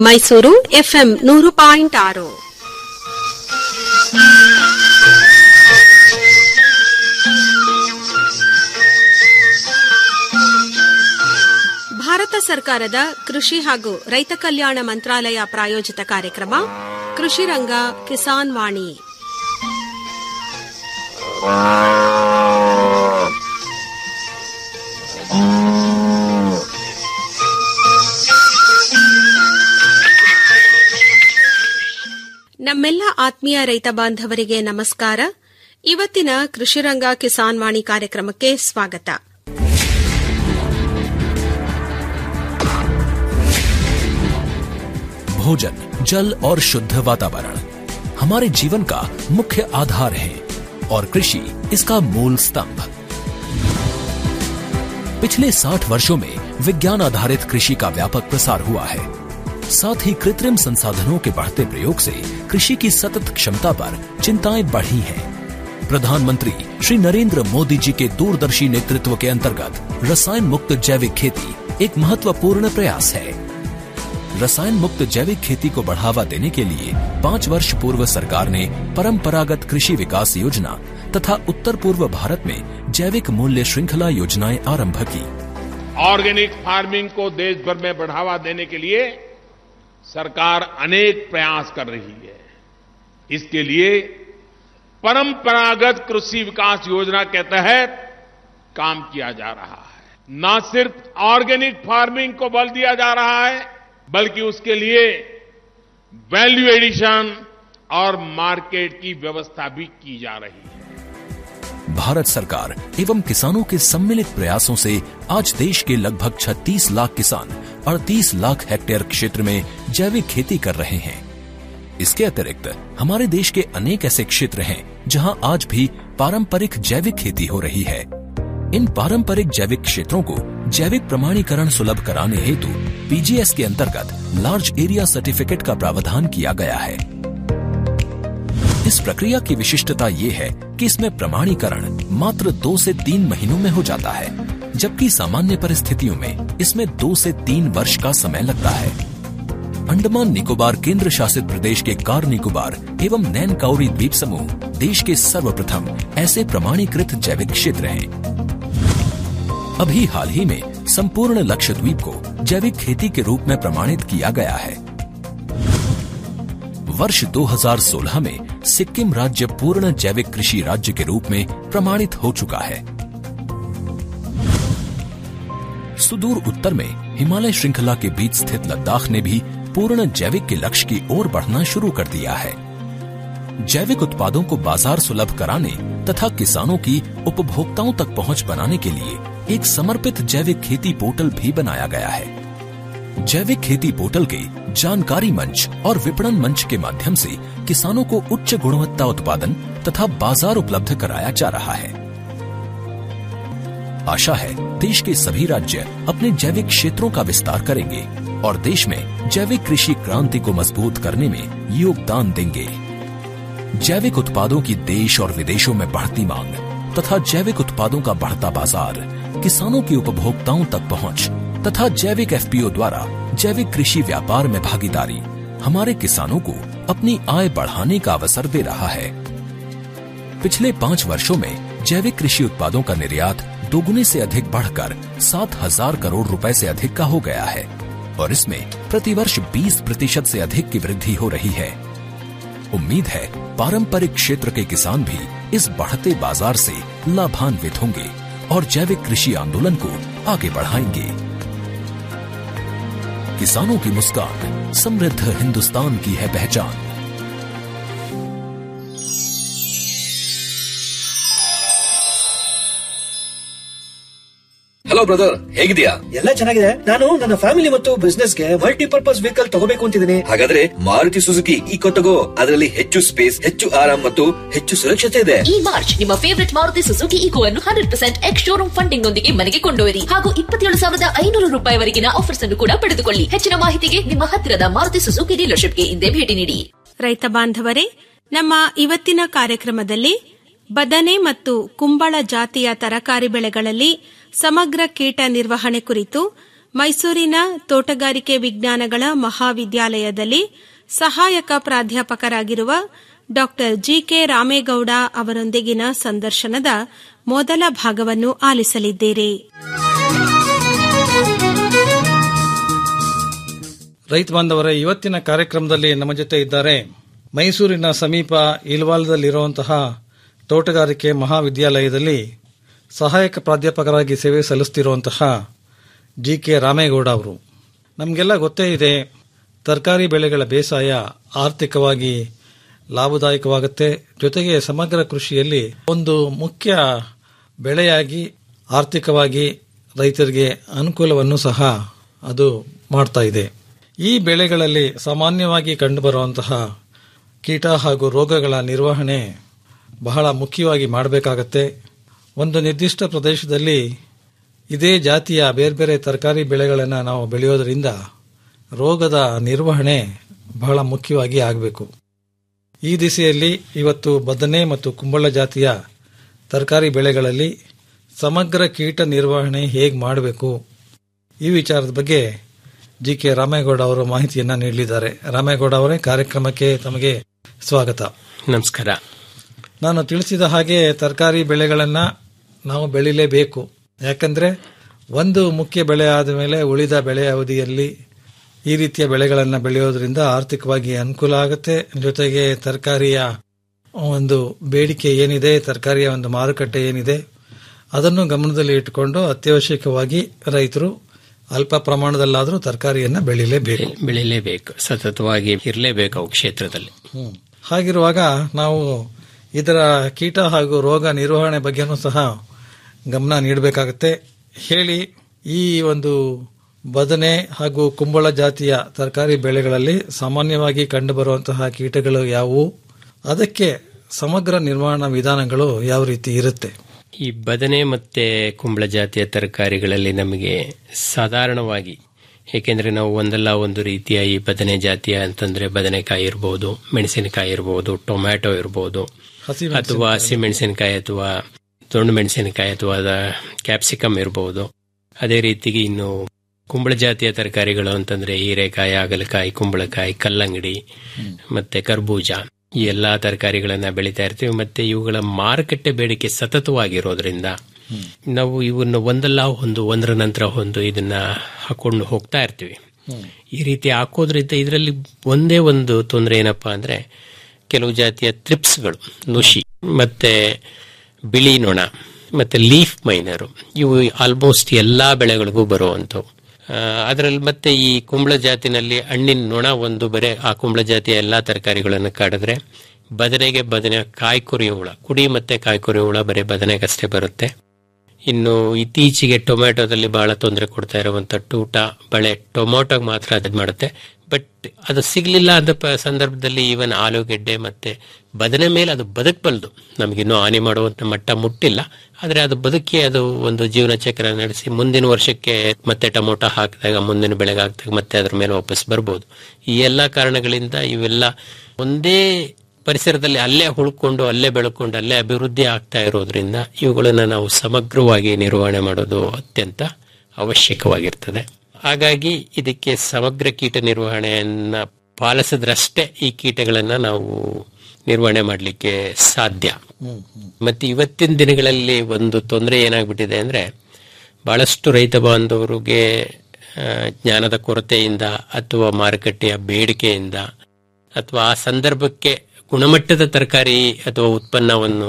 Mysuru FM ನೂರು point ಆರು ಭಾರತ ಸರ್ಕಾರದ ಕೃಷಿ ಹಾಗೂ ರೈತ ಕಲ್ಯಾಣ ಮಂತ್ರಾಲಯ ಪ್ರಾಯೋಜಿತ ಕಾರ್ಯಕ್ರಮ ಕೃಷಿ ರಂಗ ಕಿಸಾನ್ ವಾಣಿ ನಮ್ಮೆಲ್ಲ ಆತ್ಮೀಯ ರೈತ ಬಾಂಧವರಿಗೆ ನಮಸ್ಕಾರ ಇವತ್ತಿನ ಕೃಷಿರಂಗ ಕಿಸಾನ್ ವಾಣಿ ಕಾರ್ಯಕ್ರಮಕ್ಕೆ ಸ್ವಾಗತ भोजन जल और शुद्ध वातावरण हमारे जीवन का मुख्य आधार है और कृषि इसका मूल स्तंभ पिछले 60 वर्षों में विज्ञान आधारित कृषि का व्यापक प्रसार हुआ है साथ ही कृत्रिम संसाधनों के बढ़ते प्रयोग से कृषि की सतत क्षमता पर चिंताएं बढ़ी हैं। प्रधानमंत्री श्री नरेंद्र मोदी जी के दूरदर्शी नेतृत्व के अंतर्गत रसायन मुक्त जैविक खेती एक महत्वपूर्ण प्रयास है रसायन मुक्त जैविक खेती को बढ़ावा देने के लिए पाँच वर्ष पूर्व सरकार ने परंपरागत कृषि विकास योजना तथा उत्तर पूर्व भारत में जैविक मूल्य श्रृंखला योजनाएं आरंभ की ऑर्गेनिक फार्मिंग को देश भर में बढ़ावा देने के लिए सरकार अनेक प्रयास कर रही है इसके लिए परंपरागत कृषि विकास योजना के तहत काम किया जा रहा है न सिर्फ ऑर्गेनिक फार्मिंग को बल दिया जा रहा है बल्कि उसके लिए वैल्यू एडिशन और मार्केट की व्यवस्था भी की जा रही है भारत सरकार एवं किसानों के सम्मिलित प्रयासों से आज देश के लगभग 36 लाख किसान 38 लाख हेक्टेयर क्षेत्र में जैविक खेती कर रहे हैं इसके अतिरिक्त हमारे देश के अनेक ऐसे क्षेत्र हैं जहां आज भी पारंपरिक जैविक खेती हो रही है इन पारंपरिक जैविक क्षेत्रों को जैविक प्रमाणीकरण सुलभ कराने हेतु पीजीएस के अंतर्गत लार्ज एरिया सर्टिफिकेट का प्रावधान किया गया है इस प्रक्रिया की विशिष्टता ये है कि इसमें प्रमाणीकरण मात्र दो से तीन महीनों में हो जाता है जबकि सामान्य परिस्थितियों में इसमें दो से तीन वर्ष का समय लगता है अंडमान निकोबार केंद्र शासित प्रदेश के कार निकोबार एवं नैन काउरी द्वीप समूह देश के सर्वप्रथम ऐसे प्रमाणीकृत जैविक क्षेत्र हैं अभी हाल ही में संपूर्ण लक्षद्वीप को जैविक खेती के रूप में प्रमाणित किया गया है वर्ष 2016 में सिक्किम राज्य पूर्ण जैविक कृषि राज्य के रूप में प्रमाणित हो चुका है सुदूर उत्तर में हिमालय श्रृंखला के बीच स्थित लद्दाख ने भी पूर्ण जैविक के लक्ष्य की ओर बढ़ना शुरू कर दिया है जैविक उत्पादों को बाजार सुलभ कराने तथा किसानों की उपभोक्ताओं तक पहुंच बनाने के लिए एक समर्पित जैविक खेती पोर्टल भी बनाया गया है जैविक खेती पोर्टल के जानकारी मंच और विपणन मंच के माध्यम से किसानों को उच्च गुणवत्ता उत्पादन तथा बाजार उपलब्ध कराया जा रहा है आशा है देश के सभी राज्य अपने जैविक क्षेत्रों का विस्तार करेंगे और देश में जैविक कृषि क्रांति को मजबूत करने में योगदान देंगे जैविक उत्पादों की देश और विदेशों में बढ़ती मांग तथा जैविक उत्पादों का बढ़ता बाजार किसानों की उपभोक्ताओं तक पहुंच तथा जैविक एफपीओ द्वारा जैविक कृषि व्यापार में भागीदारी हमारे किसानों को अपनी आय बढ़ाने का अवसर दे रहा है पिछले पाँच वर्षों में जैविक कृषि उत्पादों का निर्यात दोगुने से अधिक बढ़कर सात हजार करोड़ रुपए से अधिक का हो गया है और इसमें प्रतिवर्ष 20 प्रतिशत से अधिक की वृद्धि हो रही है उम्मीद है पारंपरिक क्षेत्र के किसान भी इस बढ़ते बाजार से लाभान्वित होंगे और जैविक कृषि आंदोलन को आगे बढ़ाएंगे किसानों की मुस्कान समृद्ध हिंदुस्तान की है पहचान ಹಲೋ ಬ್ರದರ್ ಹೇಗಿದ್ಯಾ ಎಲ್ಲ ಚೆನ್ನಾಗಿದೆ ನಾನು ನನ್ನ ಫ್ಯಾಮಿಲಿ ಮತ್ತು ಬಿಸ್ನೆಸ್ ಗೆ ಮಲ್ಟಿಪರ್ಪಸ್ ವೆಹಿಕಲ್ ತಗೋಬೇಕು ಅಂತಿದ್ದೀನಿ ಹಾಗಾದ್ರೆ ಮಾರುತಿ ಸುಜುಕಿ ಈಕೋ ತಗೋ ಅದರಲ್ಲಿ ಹೆಚ್ಚು ಸ್ಪೇಸ್ ಹೆಚ್ಚು ಆರಾಮ್ ಮತ್ತು ಹೆಚ್ಚು ಸುರಕ್ಷತೆ ಇದೆ ಈ ಮಾರ್ಚ್ ನಿಮ್ಮ ಫೇವರಿಟ್ ಮಾರುತಿ ಸುಜುಕಿ ಈಕೋ ಅನ್ನು hundred percent ex showroom funding ನೊಂದಿಗೆ ಮನೆಗೆ ಕೊಂಡೊಯ್ಯಿರಿ ಹಾಗೂ ಇಪ್ಪತ್ತೇಳು ಸಾವಿರದ ಐನೂರು ರೂಪಾಯಿವರೆಗಿನ ಆಫರ್ಸ್ ಅನ್ನು ಕೂಡ ಪಡೆದುಕೊಳ್ಳಿ ಹೆಚ್ಚಿನ ಮಾಹಿತಿಗೆ ನಿಮ್ಮ ಹತ್ತಿರದ ಮಾರುತಿ ಸುಜುಕಿ ಡೀಲರ್ಶಿಪ್ಗೆ ಹಿಂದೆ ಭೇಟಿ ನೀಡಿ ರೈತ ಬಾಂಧವರೇ ನಮ್ಮ ಇವತ್ತಿನ ಕಾರ್ಯಕ್ರಮದಲ್ಲಿ ಬದನೆ ಮತ್ತು ಕುಂಬಳ ಜಾತಿಯ ತರಕಾರಿ ಬೆಳೆಗಳಲ್ಲಿ ಸಮಗ್ರ ಕೀಟ ನಿರ್ವಹಣೆ ಕುರಿತು ಮೈಸೂರಿನ ತೋಟಗಾರಿಕೆ ವಿಜ್ಞಾನಗಳ ಮಹಾವಿದ್ಯಾಲಯದಲ್ಲಿ ಸಹಾಯಕ ಪ್ರಾಧ್ಯಾಪಕರಾಗಿರುವ ಡಾ ಜಿಕೆ ರಾಮೇಗೌಡ ಅವರೊಂದಿಗಿನ ಸಂದರ್ಶನದ ಮೊದಲ ಭಾಗವನ್ನು ಆಲಿಸಲಿದ್ದೀರಿ ರೈತ ಬಾಂಧವರೇ ಇವತ್ತಿನ ಕಾರ್ಯಕ್ರಮದಲ್ಲಿ ನಮ್ಮ ಜೊತೆ ಇದ್ದಾರೆ ಮೈಸೂರಿನ ಸಮೀಪ ಇಲ್ವಾಲದಲ್ಲಿರುವಂತಹ ತೋಟಗಾರಿಕೆ ಮಹಾವಿದ್ಯಾಲಯದಲ್ಲಿ ಸಹಾಯಕ ಪ್ರಾಧ್ಯಾಪಕರಾಗಿ ಸೇವೆ ಸಲ್ಲಿಸುತ್ತಿರುವಂತಹ ಜಿ ಕೆ ರಾಮೇಗೌಡ ಅವರು ನಮಗೆಲ್ಲ ಗೊತ್ತೇ ಇದೆ ತರಕಾರಿ ಬೆಳೆಗಳ ಬೇಸಾಯ ಆರ್ಥಿಕವಾಗಿ ಲಾಭದಾಯಕವಾಗುತ್ತೆ ಜೊತೆಗೆ ಸಮಗ್ರ ಕೃಷಿಯಲ್ಲಿ ಒಂದು ಮುಖ್ಯ ಬೆಳೆಯಾಗಿ ಆರ್ಥಿಕವಾಗಿ ರೈತರಿಗೆ ಅನುಕೂಲವನ್ನು ಸಹ ಅದು ಮಾಡ್ತಾ ಇದೆ ಈ ಬೆಳೆಗಳಲ್ಲಿ ಸಾಮಾನ್ಯವಾಗಿ ಕಂಡುಬರುವಂತಹ ಕೀಟ ಹಾಗೂ ರೋಗಗಳ ನಿರ್ವಹಣೆ ಬಹಳ ಮುಖ್ಯವಾಗಿ ಮಾಡಬೇಕಾಗತ್ತೆ ಒಂದು ನಿರ್ದಿಷ್ಟ ಪ್ರದೇಶದಲ್ಲಿ ಇದೇ ಜಾತಿಯ ಬೇರೆ ಬೇರೆ ತರಕಾರಿ ಬೆಳೆಗಳನ್ನು ನಾವು ಬೆಳೆಯೋದರಿಂದ ರೋಗದ ನಿರ್ವಹಣೆ ಬಹಳ ಮುಖ್ಯವಾಗಿ ಆಗಬೇಕು ಈ ದಿಸೆಯಲ್ಲಿ ಇವತ್ತು ಬದನೆ ಮತ್ತು ಕುಂಬಳ ಜಾತಿಯ ತರಕಾರಿ ಬೆಳೆಗಳಲ್ಲಿ ಸಮಗ್ರ ಕೀಟ ನಿರ್ವಹಣೆ ಹೇಗೆ ಮಾಡಬೇಕು ಈ ವಿಚಾರದ ಬಗ್ಗೆ ಜಿ ಕೆ ರಾಮೇಗೌಡ ಅವರು ಮಾಹಿತಿಯನ್ನ ನೀಡಲಿದ್ದಾರೆ ರಾಮೇಗೌಡ ಅವರೇ ಕಾರ್ಯಕ್ರಮಕ್ಕೆ ತಮಗೆ ಸ್ವಾಗತ ನಮಸ್ಕಾರ ನಾನು ತಿಳಿಸಿದ ಹಾಗೆ ತರಕಾರಿ ಬೆಳೆಗಳನ್ನ ನಾವು ಬೆಳಿಲೇಬೇಕು ಯಾಕಂದ್ರೆ ಒಂದು ಮುಖ್ಯ ಬೆಳೆ ಆದ ಮೇಲೆ ಉಳಿದ ಬೆಳೆ ಅವಧಿಯಲ್ಲಿ ಈ ರೀತಿಯ ಬೆಳೆಗಳನ್ನು ಬೆಳೆಯೋದ್ರಿಂದ ಆರ್ಥಿಕವಾಗಿ ಅನುಕೂಲ ಆಗುತ್ತೆ ಜೊತೆಗೆ ತರಕಾರಿಯ ಒಂದು ಬೇಡಿಕೆ ಏನಿದೆ ತರಕಾರಿಯ ಒಂದು ಮಾರುಕಟ್ಟೆ ಏನಿದೆ ಅದನ್ನು ಗಮನದಲ್ಲಿ ಇಟ್ಟುಕೊಂಡು ಅತ್ಯವಶ್ಯಕವಾಗಿ ರೈತರು ಅಲ್ಪ ಪ್ರಮಾಣದಲ್ಲಾದರೂ ತರಕಾರಿಯನ್ನ ಬೆಳಿಲೇಬೇಕು ಬೆಳಿಲೇಬೇಕು ಸತತವಾಗಿ ಇರಲೇಬೇಕು ಅವು ಕ್ಷೇತ್ರದಲ್ಲಿ ಹ್ಮ್. ಹಾಗಿರುವಾಗ ನಾವು ಇದರ ಕೀಟ ಹಾಗೂ ರೋಗ ನಿರ್ವಹಣೆ ಬಗ್ಗೆನೂ ಸಹ ಗಮನ ನೀಡಬೇಕಾಗತ್ತೆ ಹೇಳಿ ಈ ಒಂದು ಬದನೆ ಹಾಗೂ ಕುಂಬಳ ಜಾತಿಯ ತರಕಾರಿ ಬೆಳೆಗಳಲ್ಲಿ ಸಾಮಾನ್ಯವಾಗಿ ಕಂಡುಬರುವಂತಹ ಕೀಟಗಳು ಯಾವುವು ಅದಕ್ಕೆ ಸಮಗ್ರ ನಿರ್ವಹಣಾ ವಿಧಾನಗಳು ಯಾವ ರೀತಿ ಇರುತ್ತೆ ಈ ಬದನೆ ಮತ್ತೆ ಕುಂಬಳ ಜಾತಿಯ ತರಕಾರಿಗಳಲ್ಲಿ ನಮಗೆ ಸಾಧಾರಣವಾಗಿ ಏಕೆಂದ್ರೆ ನಾವು ಒಂದಲ್ಲ ಒಂದು ರೀತಿಯ ಈ ಬದನೆ ಜಾತಿಯ ಅಂತಂದ್ರೆ ಬದನೆಕಾಯಿ ಇರಬಹುದು ಮೆಣಸಿನಕಾಯಿ ಇರಬಹುದು ಟೊಮ್ಯಾಟೊ ಇರಬಹುದು ಹಸಿ ಅಥವಾ ಹಸಿ ಮೆಣಸಿನಕಾಯಿ ಅಥವಾ ದೊಣ್ಣು ಮೆಣಸಿನಕಾಯಿ ಅಥವಾ ಕ್ಯಾಪ್ಸಿಕಮ್ ಇರಬಹುದು ಅದೇ ರೀತಿಗೆ ಇನ್ನು ಕುಂಬಳ ಜಾತಿಯ ತರಕಾರಿಗಳು ಅಂತಂದ್ರೆ ಹೀರೆಕಾಯಿ ಹಾಗಲಕಾಯಿ ಕುಂಬಳಕಾಯಿ ಕಲ್ಲಂಗಡಿ ಮತ್ತೆ ಕರ್ಬೂಜ ಈ ಎಲ್ಲಾ ತರಕಾರಿಗಳನ್ನ ಬೆಳೀತಾ ಇರ್ತೀವಿ ಮತ್ತೆ ಇವುಗಳ ಮಾರುಕಟ್ಟೆ ಬೇಡಿಕೆ ಸತತವಾಗಿರೋದ್ರಿಂದ ನಾವು ಇವನ್ನು ಒಂದಲ್ಲ ಒಂದು ಒಂದರ ನಂತರ ಒಂದು ಇದನ್ನ ಹಾಕೊಂಡು ಹೋಗ್ತಾ ಇರ್ತೀವಿ ಈ ರೀತಿ ಹಾಕೋದ್ರಿಂದ ಇದರಲ್ಲಿ ಒಂದೇ ಒಂದು ತೊಂದರೆ ಏನಪ್ಪಾ ಅಂದ್ರೆ ಕೆಲವು ಜಾತಿಯ ತ್ರಿಪ್ಸ್ಗಳು ನುಷಿ ಮತ್ತೆ ಬಿಳಿ ನೊಣ ಮತ್ತೆ ಲೀಫ್ ಮೈನರು ಇವು ಆಲ್ಮೋಸ್ಟ್ ಎಲ್ಲಾ ಬೆಳೆಗಳಿಗೂ ಬರುವಂಥವು ಅದರಲ್ಲಿ ಮತ್ತೆ ಈ ಕುಂಬಳ ಜಾತಿನಲ್ಲಿ ಹಣ್ಣಿನ ನೊಣ ಒಂದು ಬರೆ ಆ ಕುಂಬಳ ಜಾತಿಯ ಎಲ್ಲಾ ತರಕಾರಿಗಳನ್ನು ಕಾಡಿದ್ರೆ ಬದನೆಗೆ ಬದನೆ ಕಾಯಿ ಕೊರಿಯೋ ಹುಳ ಕುಡಿ ಮತ್ತೆ ಕಾಯಿ ಕೊರಿಯೋ ಹುಳ ಬರೀ ಬದನೆಗಷ್ಟೇ ಬರುತ್ತೆ ಇನ್ನು ಇತ್ತೀಚೆಗೆ ಟೊಮ್ಯಾಟೊದಲ್ಲಿ ಬಹಳ ತೊಂದರೆ ಕೊಡ್ತಾ ಇರುವಂತ ಟೂಟ ಬಳೆ ಟೊಮೊಟೊಗೆ ಮಾತ್ರ ಅದು ಮಾಡುತ್ತೆ ಬಟ್ ಅದು ಸಿಗ್ಲಿಲ್ಲ ಅಂತ ಪ- ಸಂದರ್ಭದಲ್ಲಿ ಈವನ್ ಆಲೂಗೆಡ್ಡೆ ಮತ್ತೆ ಬದನೆ ಮೇಲೆ ಅದು ಬದುಕಬಲ್ದು ನಮಗಿನ್ನೂ ಹಾನಿ ಮಾಡುವಂತ ಮಟ್ಟ ಮುಟ್ಟಿಲ್ಲ ಆದ್ರೆ ಅದು ಬದುಕಿ ಅದು ಒಂದು ಜೀವನ ಚಕ್ರ ನಡೆಸಿ ಮುಂದಿನ ವರ್ಷಕ್ಕೆ ಮತ್ತೆ ಟೊಮೊಟೊ ಹಾಕಿದಾಗ ಮುಂದಿನ ಬೆಳೆಗೆ ಹಾಕಿದಾಗ ಮತ್ತೆ ಅದ್ರ ಮೇಲೆ ವಾಪಸ್ ಬರ್ಬೋದು ಈ ಎಲ್ಲಾ ಕಾರಣಗಳಿಂದ ಇವೆಲ್ಲ ಒಂದೇ ಪರಿಸರದಲ್ಲಿ ಅಲ್ಲೇ ಉಳ್ಕೊಂಡು ಅಲ್ಲೇ ಬೆಳ್ಕೊಂಡು ಅಲ್ಲೇ ಅಭಿವೃದ್ಧಿ ಆಗ್ತಾ ಇರೋದ್ರಿಂದ ಇವುಗಳನ್ನ ನಾವು ಸಮಗ್ರವಾಗಿ ನಿರ್ವಹಣೆ ಮಾಡೋದು ಅತ್ಯಂತ ಅವಶ್ಯಕವಾಗಿರ್ತದೆ ಹಾಗಾಗಿ ಇದಕ್ಕೆ ಸಮಗ್ರ ಕೀಟ ನಿರ್ವಹಣೆಯನ್ನ ಪಾಲಿಸಿದ್ರಷ್ಟೇ ಈ ಕೀಟಗಳನ್ನ ನಾವು ನಿರ್ವಹಣೆ ಮಾಡಲಿಕ್ಕೆ ಸಾಧ್ಯ ಮತ್ತೆ ಇವತ್ತಿನ ದಿನಗಳಲ್ಲಿ ಒಂದು ತೊಂದರೆ ಏನಾಗ್ಬಿಟ್ಟಿದೆ ಅಂದ್ರೆ ಬಹಳಷ್ಟು ರೈತ ಬಾಂಧವರಿಗೆ ಆ, ಜ್ಞಾನದ ಕೊರತೆಯಿಂದ ಅಥವಾ ಮಾರುಕಟ್ಟೆಯ ಬೇಡಿಕೆಯಿಂದ ಅಥವಾ ಆ ಸಂದರ್ಭಕ್ಕೆ ಗುಣಮಟ್ಟದ ತರಕಾರಿ ಅಥವಾ ಉತ್ಪನ್ನವನ್ನು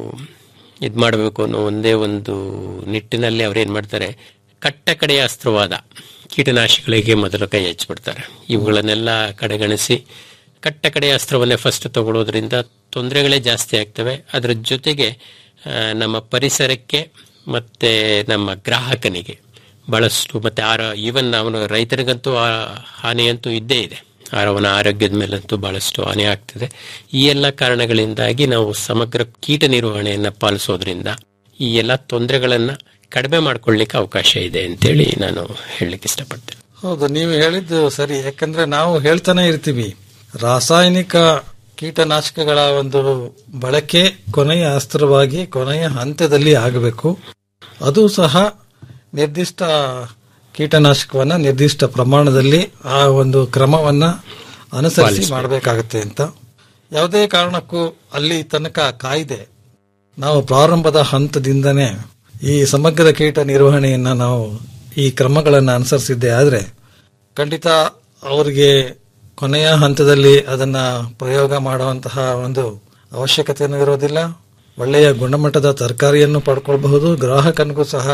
ಇದು ಮಾಡಬೇಕು ಅನ್ನೋ ಒಂದೇ ಒಂದು ನಿಟ್ಟಿನಲ್ಲಿ ಅವ್ರೇನ್ ಮಾಡ್ತಾರೆ ಕಟ್ಟ ಕಡೆಯ ಅಸ್ತ್ರವಾದ ಕೀಟನಾಶಕಗಳಿಗೆ ಮೊದಲು ಕೈ ಹಚ್ಚಿಬಿಡ್ತಾರೆ ಇವುಗಳನ್ನೆಲ್ಲ ಕಡೆಗಣಿಸಿ ಕಟ್ಟ ಕಡೆಯ ಅಸ್ತ್ರವನ್ನೇ ಫಸ್ಟ್ ತಗೊಳ್ಳೋದ್ರಿಂದ ತೊಂದರೆಗಳೇ ಜಾಸ್ತಿ ಆಗ್ತವೆ ಅದರ ಜೊತೆಗೆ ಆ, ನಮ್ಮ ಪರಿಸರಕ್ಕೆ ಮತ್ತೆ ನಮ್ಮ ಗ್ರಾಹಕನಿಗೆ ಬಹಳಷ್ಟು ಮತ್ತೆ ಆರ ಈವನ್ ಅವನು ರೈತರಿಗಂತೂ ಆ ಹಾನಿಯಂತೂ ಇದ್ದೇ ಇದೆ ಆ- ಅವನ ಆರೋಗ್ಯದ ಮೇಲಂತೂ ಬಹಳಷ್ಟು ಹಾನಿ ಆಗ್ತದೆ ಈ ಎಲ್ಲ ಕಾರಣಗಳಿಂದಾಗಿ ನಾವು ಸಮಗ್ರ ಕೀಟ ನಿರ್ವಹಣೆಯನ್ನ ಪಾಲಿಸೋದ್ರಿಂದ ಈ ಎಲ್ಲ ತೊಂದರೆಗಳನ್ನ ಕಡಿಮೆ ಮಾಡ್ಕೊಳ್ಳಿಕ್ಕೆ ಅವಕಾಶ ಇದೆ ಅಂತೇಳಿ ನಾನು ಹೇಳಲಿಕ್ಕೆ ಇಷ್ಟಪಡ್ತೇನೆ ಹೌದು ನೀವು ಹೇಳಿದ್ದು ಸರಿ ಯಾಕಂದ್ರೆ ನಾವು ಹೇಳ್ತಾನೆ ಇರ್ತೀವಿ ರಾಸಾಯನಿಕ ಕೀಟನಾಶಕಗಳ ಒಂದು ಬಳಕೆ ಕೊನೆಯ ಅಸ್ತ್ರವಾಗಿ ಕೊನೆಯ ಹಂತದಲ್ಲಿ ಆಗಬೇಕು ಅದು ಸಹ ನಿರ್ದಿಷ್ಟ ಕೀಟನಾಶಕವನ್ನ ನಿರ್ದಿಷ್ಟ ಪ್ರಮಾಣದಲ್ಲಿ ಆ ಒಂದು ಕ್ರಮವನ್ನ ಅನುಸರಿಸಿ ಮಾಡಬೇಕಾಗತ್ತೆ ಅಂತ ಯಾವುದೇ ಕಾರಣಕ್ಕೂ ಅಲ್ಲಿ ತನಕ ಕಾಯ್ದೆ ನಾವು ಪ್ರಾರಂಭದ ಹಂತದಿಂದನೇ ಈ ಸಮಗ್ರ ಕೀಟ ನಿರ್ವಹಣೆಯನ್ನ ನಾವು ಈ ಕ್ರಮಗಳನ್ನು ಅನುಸರಿಸಿದ್ದೆ ಆದ್ರೆ ಖಂಡಿತ ಅವರಿಗೆ ಕೊನೆಯ ಹಂತದಲ್ಲಿ ಅದನ್ನ ಪ್ರಯೋಗ ಮಾಡುವಂತಹ ಒಂದು ಅವಶ್ಯಕತೆಯೂ ಇರೋದಿಲ್ಲ ಒಳ್ಳೆಯ ಗುಣಮಟ್ಟದ ತರಕಾರಿಯನ್ನು ಪಡ್ಕೊಳ್ಬಹುದು ಗ್ರಾಹಕನಿಗೂ ಸಹ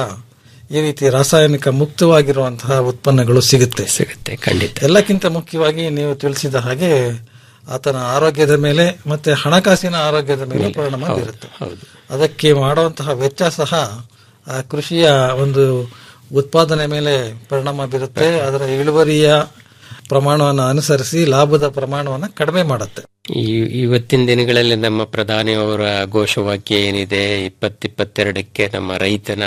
ಈ ರೀತಿ ರಾಸಾಯನಿಕ ಮುಕ್ತವಾಗಿರುವಂತಹ ಉತ್ಪನ್ನಗಳು ಸಿಗುತ್ತೆ ಸಿಗುತ್ತೆ ಖಂಡಿತ ಎಲ್ಲಕ್ಕಿಂತ ಮುಖ್ಯವಾಗಿ ನೀವು ತಿಳಿಸಿದ ಹಾಗೆ ಆತನ ಆರೋಗ್ಯದ ಮೇಲೆ ಮತ್ತೆ ಹಣಕಾಸಿನ ಆರೋಗ್ಯದ ಮೇಲೆ ಪರಿಣಾಮ ಬೀರುತ್ತೆ ಹೌದು ಅದಕ್ಕೆ ಮಾಡುವಂತಹ ವೆಚ್ಚ ಸಹ ಆ ಕೃಷಿಯ ಒಂದು ಉತ್ಪಾದನೆ ಮೇಲೆ ಪರಿಣಾಮ ಬೀರುತ್ತೆ ಅದರ ಇಳುವರಿಯ ಪ್ರಮಾಣವನ್ನು ಅನುಸರಿಸಿ ಲಾಭದ ಪ್ರಮಾಣವನ್ನು ಕಡಿಮೆ ಮಾಡುತ್ತೆ ಈ ಇವತ್ತಿನ ದಿನಗಳಲ್ಲಿ ನಮ್ಮ ಪ್ರಧಾನಿಯವರ ಘೋಷವಾಕ್ಯ ಏನಿದೆ ಇಪ್ಪತ್ತಿಪ್ಪತ್ತೆರಡಕ್ಕೆ ನಮ್ಮ ರೈತನ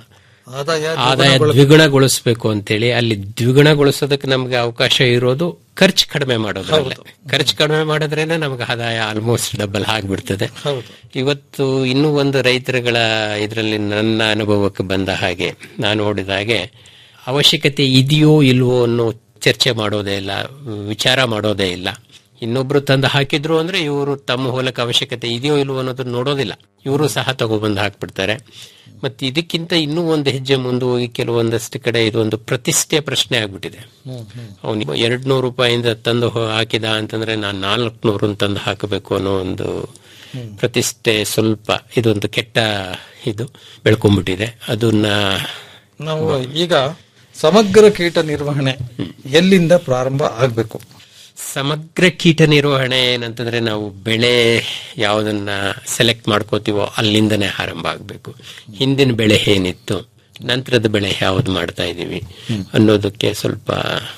ಆದಾಯ ಆದಾಯ ದ್ವಿಗುಣಗೊಳಿಸಬೇಕು ಅಂತೇಳಿ ಅಲ್ಲಿ ದ್ವಿಗುಣಗೊಳಿಸೋದಕ್ಕೆ ನಮ್ಗೆ ಅವಕಾಶ ಇರೋದು ಖರ್ಚು ಕಡಿಮೆ ಮಾಡೋದ್ರಲ್ಲೇ ಖರ್ಚು ಕಡಿಮೆ ಮಾಡಿದ್ರೇನೆ ನಮ್ಗೆ ಆದಾಯ ಆಲ್ಮೋಸ್ಟ್ ಡಬಲ್ ಆಗ್ಬಿಡ್ತದೆ ಹೌದು ಇವತ್ತು ಇನ್ನೂ ಒಂದು ರೈತರುಗಳ ಇದರಲ್ಲಿ ನನ್ನ ಅನುಭವಕ್ಕೆ ಬಂದ ಹಾಗೆ ನಾನು ನೋಡಿದ ಹಾಗೆ ಅವಶ್ಯಕತೆ ಇದೆಯೋ ಇಲ್ವೋ ಅನ್ನೋ ಚರ್ಚೆ ಮಾಡೋದೇ ಇಲ್ಲ ವಿಚಾರ ಮಾಡೋದೇ ಇಲ್ಲ ಇನ್ನೊಬ್ರು ತಂದು ಹಾಕಿದ್ರು ಅಂದ್ರೆ ಇವರು ತಮ್ಮ ಹೊಲಕ್ಕೆ ಅವಶ್ಯಕತೆ ಇದೆಯೋ ಇಲ್ವೋ ಅನ್ನೋದನ್ನ ನೋಡೋದಿಲ್ಲ ಇವರು ಸಹ ತಗೊಬಂದು ಹಾಕ್ಬಿಡ್ತಾರೆ ಮತ್ತೆ ಇದಕ್ಕಿಂತ ಇನ್ನೂ ಒಂದು ಹೆಜ್ಜೆ ಮುಂದೆ ಹೋಗಿ ಕೆಲವೊಂದಷ್ಟು ಕಡೆ ಇದೊಂದು ಪ್ರತಿಷ್ಠೆ ಪ್ರಶ್ನೆ ಆಗ್ಬಿಟ್ಟಿದೆ ಅವನು ಎರಡ್ ನೂರು ರೂಪಾಯಿಂದ ತಂದು ಹೊ- ಹಾಕಿದ ಅಂತಂದ್ರೆ ನಾನು ನಾಲ್ಕುನೂರು ತಂದು ಹಾಕಬೇಕು ಅನ್ನೋ ಒಂದು ಪ್ರತಿಷ್ಠೆ ಸ್ವಲ್ಪ ಇದೊಂದು ಕೆಟ್ಟ ಇದು ಬೆಳ್ಕೊಂಡ್ಬಿಟ್ಟಿದೆ ಅದನ್ನ ನಾವು ಈಗ ಸಮಗ್ರ ಕೀಟ ನಿರ್ವಹಣೆ ಎಲ್ಲಿಂದ ಪ್ರಾರಂಭ ಆಗಬೇಕು ಸಮಗ್ರ ಕೀಟ ನಿರ್ವಹಣೆ ಏನಂತಂದ್ರೆ ನಾವು ಬೆಳೆ ಯಾವುದನ್ನ ಸೆಲೆಕ್ಟ್ ಮಾಡ್ಕೋತೀವೋ ಅಲ್ಲಿಂದನೇ ಆರಂಭ ಆಗಬೇಕು ಹಿಂದಿನ ಬೆಳೆ ಏನಿತ್ತು ನಂತರದ ಬೆಳೆ ಯಾವ್ದು ಮಾಡ್ತಾ ಇದೀವಿ ಅನ್ನೋದಕ್ಕೆ ಸ್ವಲ್ಪ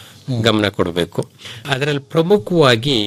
ಗಮನ ಕೊಡಬೇಕು ಅದರಲ್ಲಿ ಪ್ರಮುಖವಾಗಿ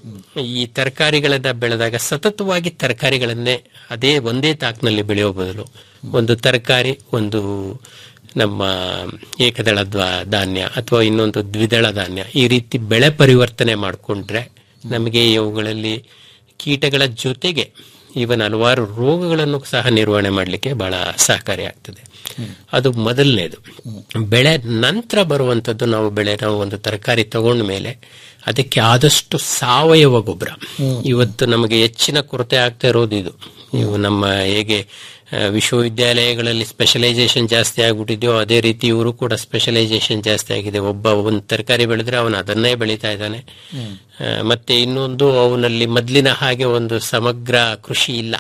ಈ ತರಕಾರಿಗಳನ್ನ ಬೆಳೆದಾಗ ಸತತವಾಗಿ ತರಕಾರಿಗಳನ್ನೇ ಅದೇ ಒಂದೇ ತಾಕ್ನಲ್ಲಿ ಬೆಳೆಯೋ ಬದಲು ಒಂದು ತರಕಾರಿ ಒಂದು ನಮ್ಮ ಏಕದಳ ದ್ವ- ಧಾನ್ಯ ಅಥವಾ ಇನ್ನೊಂದು ದ್ವಿದಳ ಧಾನ್ಯ ಈ ರೀತಿ ಬೆಳೆ ಪರಿವರ್ತನೆ ಮಾಡಿಕೊಂಡ್ರೆ ನಮಗೆ ಇವುಗಳಲ್ಲಿ ಕೀಟಗಳ ಜೊತೆಗೆ ಇವನ್ ಹಲವಾರು ರೋಗಗಳನ್ನು ಸಹ ನಿರ್ವಹಣೆ ಮಾಡಲಿಕ್ಕೆ ಬಹಳ ಸಹಕಾರಿಯಾಗ್ತದೆ ಅದು ಮೊದಲನೇದು ಬೆಳೆ ನಂತರ ಬರುವಂತದ್ದು ನಾವು ಬೆಳೆ ನಾವು ಒಂದು ತರಕಾರಿ ತಗೊಂಡ ಮೇಲೆ ಅದಕ್ಕೆ ಆದಷ್ಟು ಸಾವಯವ ಗೊಬ್ಬರ ಇವತ್ತು ನಮಗೆ ಹೆಚ್ಚಿನ ಕೊರತೆ ಆಗ್ತಾ ಇರೋದು ಇದು ಇವು ನಮ್ಮ ಹೇಗೆ ಆ, ವಿಶ್ವವಿದ್ಯಾಲಯಗಳಲ್ಲಿ ಸ್ಪೆಷಲೈಸೇಷನ್ ಜಾಸ್ತಿ ಆಗ್ಬಿಟ್ಟಿದ್ಯೋ ಅದೇ ರೀತಿ ಇವರು ಕೂಡ ಸ್ಪೆಷಲೈಸೇಷನ್ ಜಾಸ್ತಿ ಆಗಿದೆ ಒಬ್ಬ ಒಂದು ತರಕಾರಿ ಬೆಳೆದ್ರೆ ಅವನು ಅದನ್ನೇ ಬೆಳೀತಾ ಇದ್ದಾನೆ ಆ, ಮತ್ತೆ ಇನ್ನೊಂದು ಅವನಲ್ಲಿ ಮೊದ್ಲಿನ ಹಾಗೆ ಒಂದು ಸಮಗ್ರ ಕೃಷಿ ಇಲ್ಲ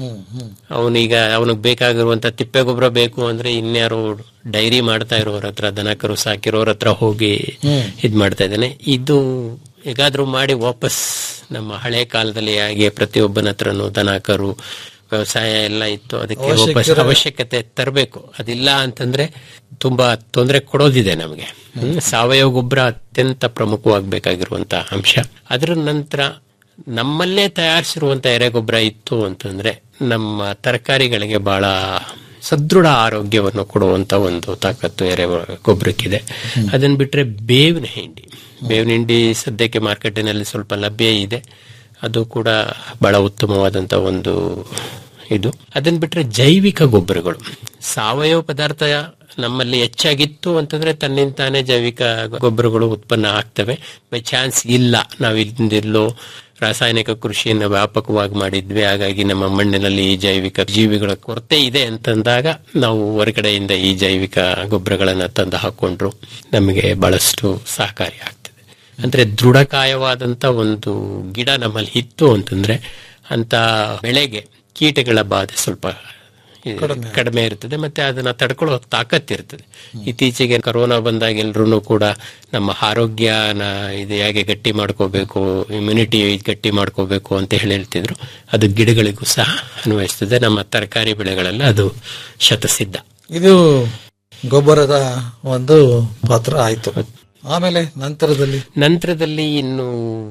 ಅವನೀಗ ಅವನಿಗೆ ಬೇಕಾಗಿರುವಂತ ತಿಪ್ಪೆ ಗೊಬ್ಬರ ಬೇಕು ಅಂದ್ರೆ ಇನ್ಯಾರು ಡೈರಿ ಮಾಡ್ತಾ ಇರೋರ ಹತ್ರ ದನಕರು ಸಾಕಿರೋರ ಹತ್ರ ಹೋಗಿ ಇದ್ ಮಾಡ್ತಾ ಇದ್ದಾನೆ ಇದು ಹೇಗಾದ್ರೂ ಮಾಡಿ ವಾಪಸ್ ನಮ್ಮ ಹಳೆ ಕಾಲದಲ್ಲಿ ಹಾಗೆ ಪ್ರತಿಯೊಬ್ಬನ ಹತ್ರನು ದನಕರು ವ್ಯವಸಾಯ ಎಲ್ಲ ಇತ್ತು ಅದಕ್ಕೆ ವಾಪಸ್ ಅವಶ್ಯಕತೆ ತರಬೇಕು ಅದಿಲ್ಲ ಅಂತಂದ್ರೆ ತುಂಬಾ ತೊಂದರೆ ಕೊಡೋದಿದೆ ನಮಗೆ ಹ್ಮ್. ಸಾವಯವ ಗೊಬ್ಬರ ಅತ್ಯಂತ ಪ್ರಮುಖವಾಗಬೇಕಾಗಿರುವಂತಹ ಅಂಶ ಅದರ ನಂತರ ನಮ್ಮಲ್ಲೇ ತಯಾರಿಸಿರುವಂತ ಎರೆಗೊಬ್ಬರ ಇತ್ತು ಅಂತಂದ್ರೆ ನಮ್ಮ ತರಕಾರಿಗಳಿಗೆ ಬಹಳ ಸದೃಢ ಆರೋಗ್ಯವನ್ನು ಕೊಡುವಂತ ಒಂದು ತಾಕತ್ತು ಎರೆ ಗೊಬ್ಬರಕ್ಕಿದೆ ಅದನ್ನ ಬಿಟ್ರೆ ಬೇವಿನ ಹಿಂಡಿ ಬೇವಿನ ಹಿಂಡಿ ಸದ್ಯಕ್ಕೆ ಮಾರ್ಕೆಟಿನಲ್ಲಿ ಸ್ವಲ್ಪ ಲಭ್ಯ ಇದೆ ಅದು ಕೂಡ ಬಹಳ ಉತ್ತಮವಾದಂತ ಒಂದು ಇದು ಅದನ್ನ ಬಿಟ್ರೆ ಜೈವಿಕ ಗೊಬ್ಬರಗಳು ಸಾವಯವ ಪದಾರ್ಥ ನಮ್ಮಲ್ಲಿ ಹೆಚ್ಚಾಗಿತ್ತು ಅಂತಂದ್ರೆ ತನ್ನಿಂತಾನೇ ಜೈವಿಕ ಗೊಬ್ಬರಗಳು ಉತ್ಪನ್ನ ಆಗ್ತವೆ ಬೈ ಚಾನ್ಸ್ ಇಲ್ಲ ನಾವು ಇಲ್ಲಿಂದೆಲ್ಲೋ ರಾಸಾಯನಿಕ ಕೃಷಿಯನ್ನು ವ್ಯಾಪಕವಾಗಿ ಮಾಡಿದ್ವಿ ಹಾಗಾಗಿ ನಮ್ಮ ಮಣ್ಣಿನಲ್ಲಿ ಈ ಜೈವಿಕ ಜೀವಿಗಳ ಕೊರತೆ ಇದೆ ಅಂತಂದಾಗ ನಾವು ಹೊರಗಡೆಯಿಂದ ಈ ಜೈವಿಕ ಗೊಬ್ಬರಗಳನ್ನ ತಂದು ಹಾಕೊಂಡ್ರು ನಮಗೆ ಬಹಳಷ್ಟು ಸಹಕಾರಿ ಆಗ್ತದೆ ಅಂದ್ರೆ ದೃಢಕಾಯವಾದಂತ ಒಂದು ಗಿಡ ನಮ್ಮಲ್ಲಿ ಇತ್ತು ಅಂತಂದ್ರೆ ಅಂತ ಬೆಳೆಗೆ ಕೀಟಗಳ ಬಾಧೆ ಸ್ವಲ್ಪ ಈ ಕಡಿಮೆ ಇರ್ತದೆ ಮತ್ತೆ ಅದನ್ನ ತಡ್ಕೊಳ್ಳೋ ತಾಕತ್ ಇರ್ತದೆ ಇತ್ತೀಚೆಗೆ ಕೊರೋನಾ ಬಂದಾಗ ಎಲ್ರೂ ಕೂಡ ನಮ್ಮ ಆರೋಗ್ಯನ ಇದು ಹೇಗೆ ಗಟ್ಟಿ ಮಾಡ್ಕೋಬೇಕು ಇಮ್ಯುನಿಟಿ ಗಟ್ಟಿ ಮಾಡ್ಕೋಬೇಕು ಅಂತ ಹೇಳಿ ಹೇಳ್ತಿದ್ರು ಅದು ಗಿಡಗಳಿಗೂ ಸಹ ಅನ್ವಯಿಸ್ತದೆ ನಮ್ಮ ತರಕಾರಿ ಬೆಳೆಗಳೆಲ್ಲ ಅದು ಶತಸಿದ್ಧ ಇದು ಗೊಬ್ಬರದ ಒಂದು ಪಾತ್ರ ಆಯ್ತು ಆಮೇಲೆ ನಂತರದಲ್ಲಿ ನಂತರದಲ್ಲಿ ಇನ್ನು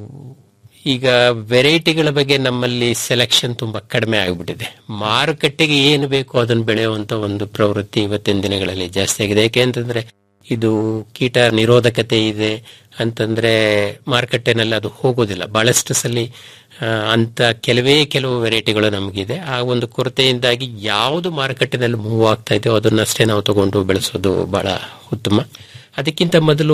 ಈಗ ವೆರೈಟಿಗಳ ಬಗ್ಗೆ ನಮ್ಮಲ್ಲಿ ಸೆಲೆಕ್ಷನ್ ತುಂಬಾ ಕಡಿಮೆ ಆಗಿಬಿಟ್ಟಿದೆ ಮಾರುಕಟ್ಟೆಗೆ ಏನು ಬೇಕು ಅದನ್ನು ಬೆಳೆಯುವಂತ ಒಂದು ಪ್ರವೃತ್ತಿ ಇವತ್ತಿನ ದಿನಗಳಲ್ಲಿ ಜಾಸ್ತಿ ಆಗಿದೆ ಯಾಕೆ ಅಂತಂದ್ರೆ ಇದು ಕೀಟ ನಿರೋಧಕತೆ ಇದೆ ಅಂತಂದ್ರೆ ಮಾರುಕಟ್ಟೆನಲ್ಲಿ ಅದು ಹೋಗೋದಿಲ್ಲ ಬಹಳಷ್ಟು ಸಲ ಆ, ಅಂತ ಕೆಲವೇ ಕೆಲವು ವೆರೈಟಿಗಳು ನಮಗಿದೆ ಆ ಒಂದು ಕೊರತೆಯಿಂದಾಗಿ ಯಾವುದು ಮಾರುಕಟ್ಟೆನಲ್ಲಿ ಮೂವ್ ಆಗ್ತಾ ಇದೆಯೋ ಅದನ್ನಷ್ಟೇ ನಾವು ತಗೊಂಡು ಬೆಳೆಸೋದು ಬಹಳ ಉತ್ತಮ ಅದಕ್ಕಿಂತ ಮೊದಲು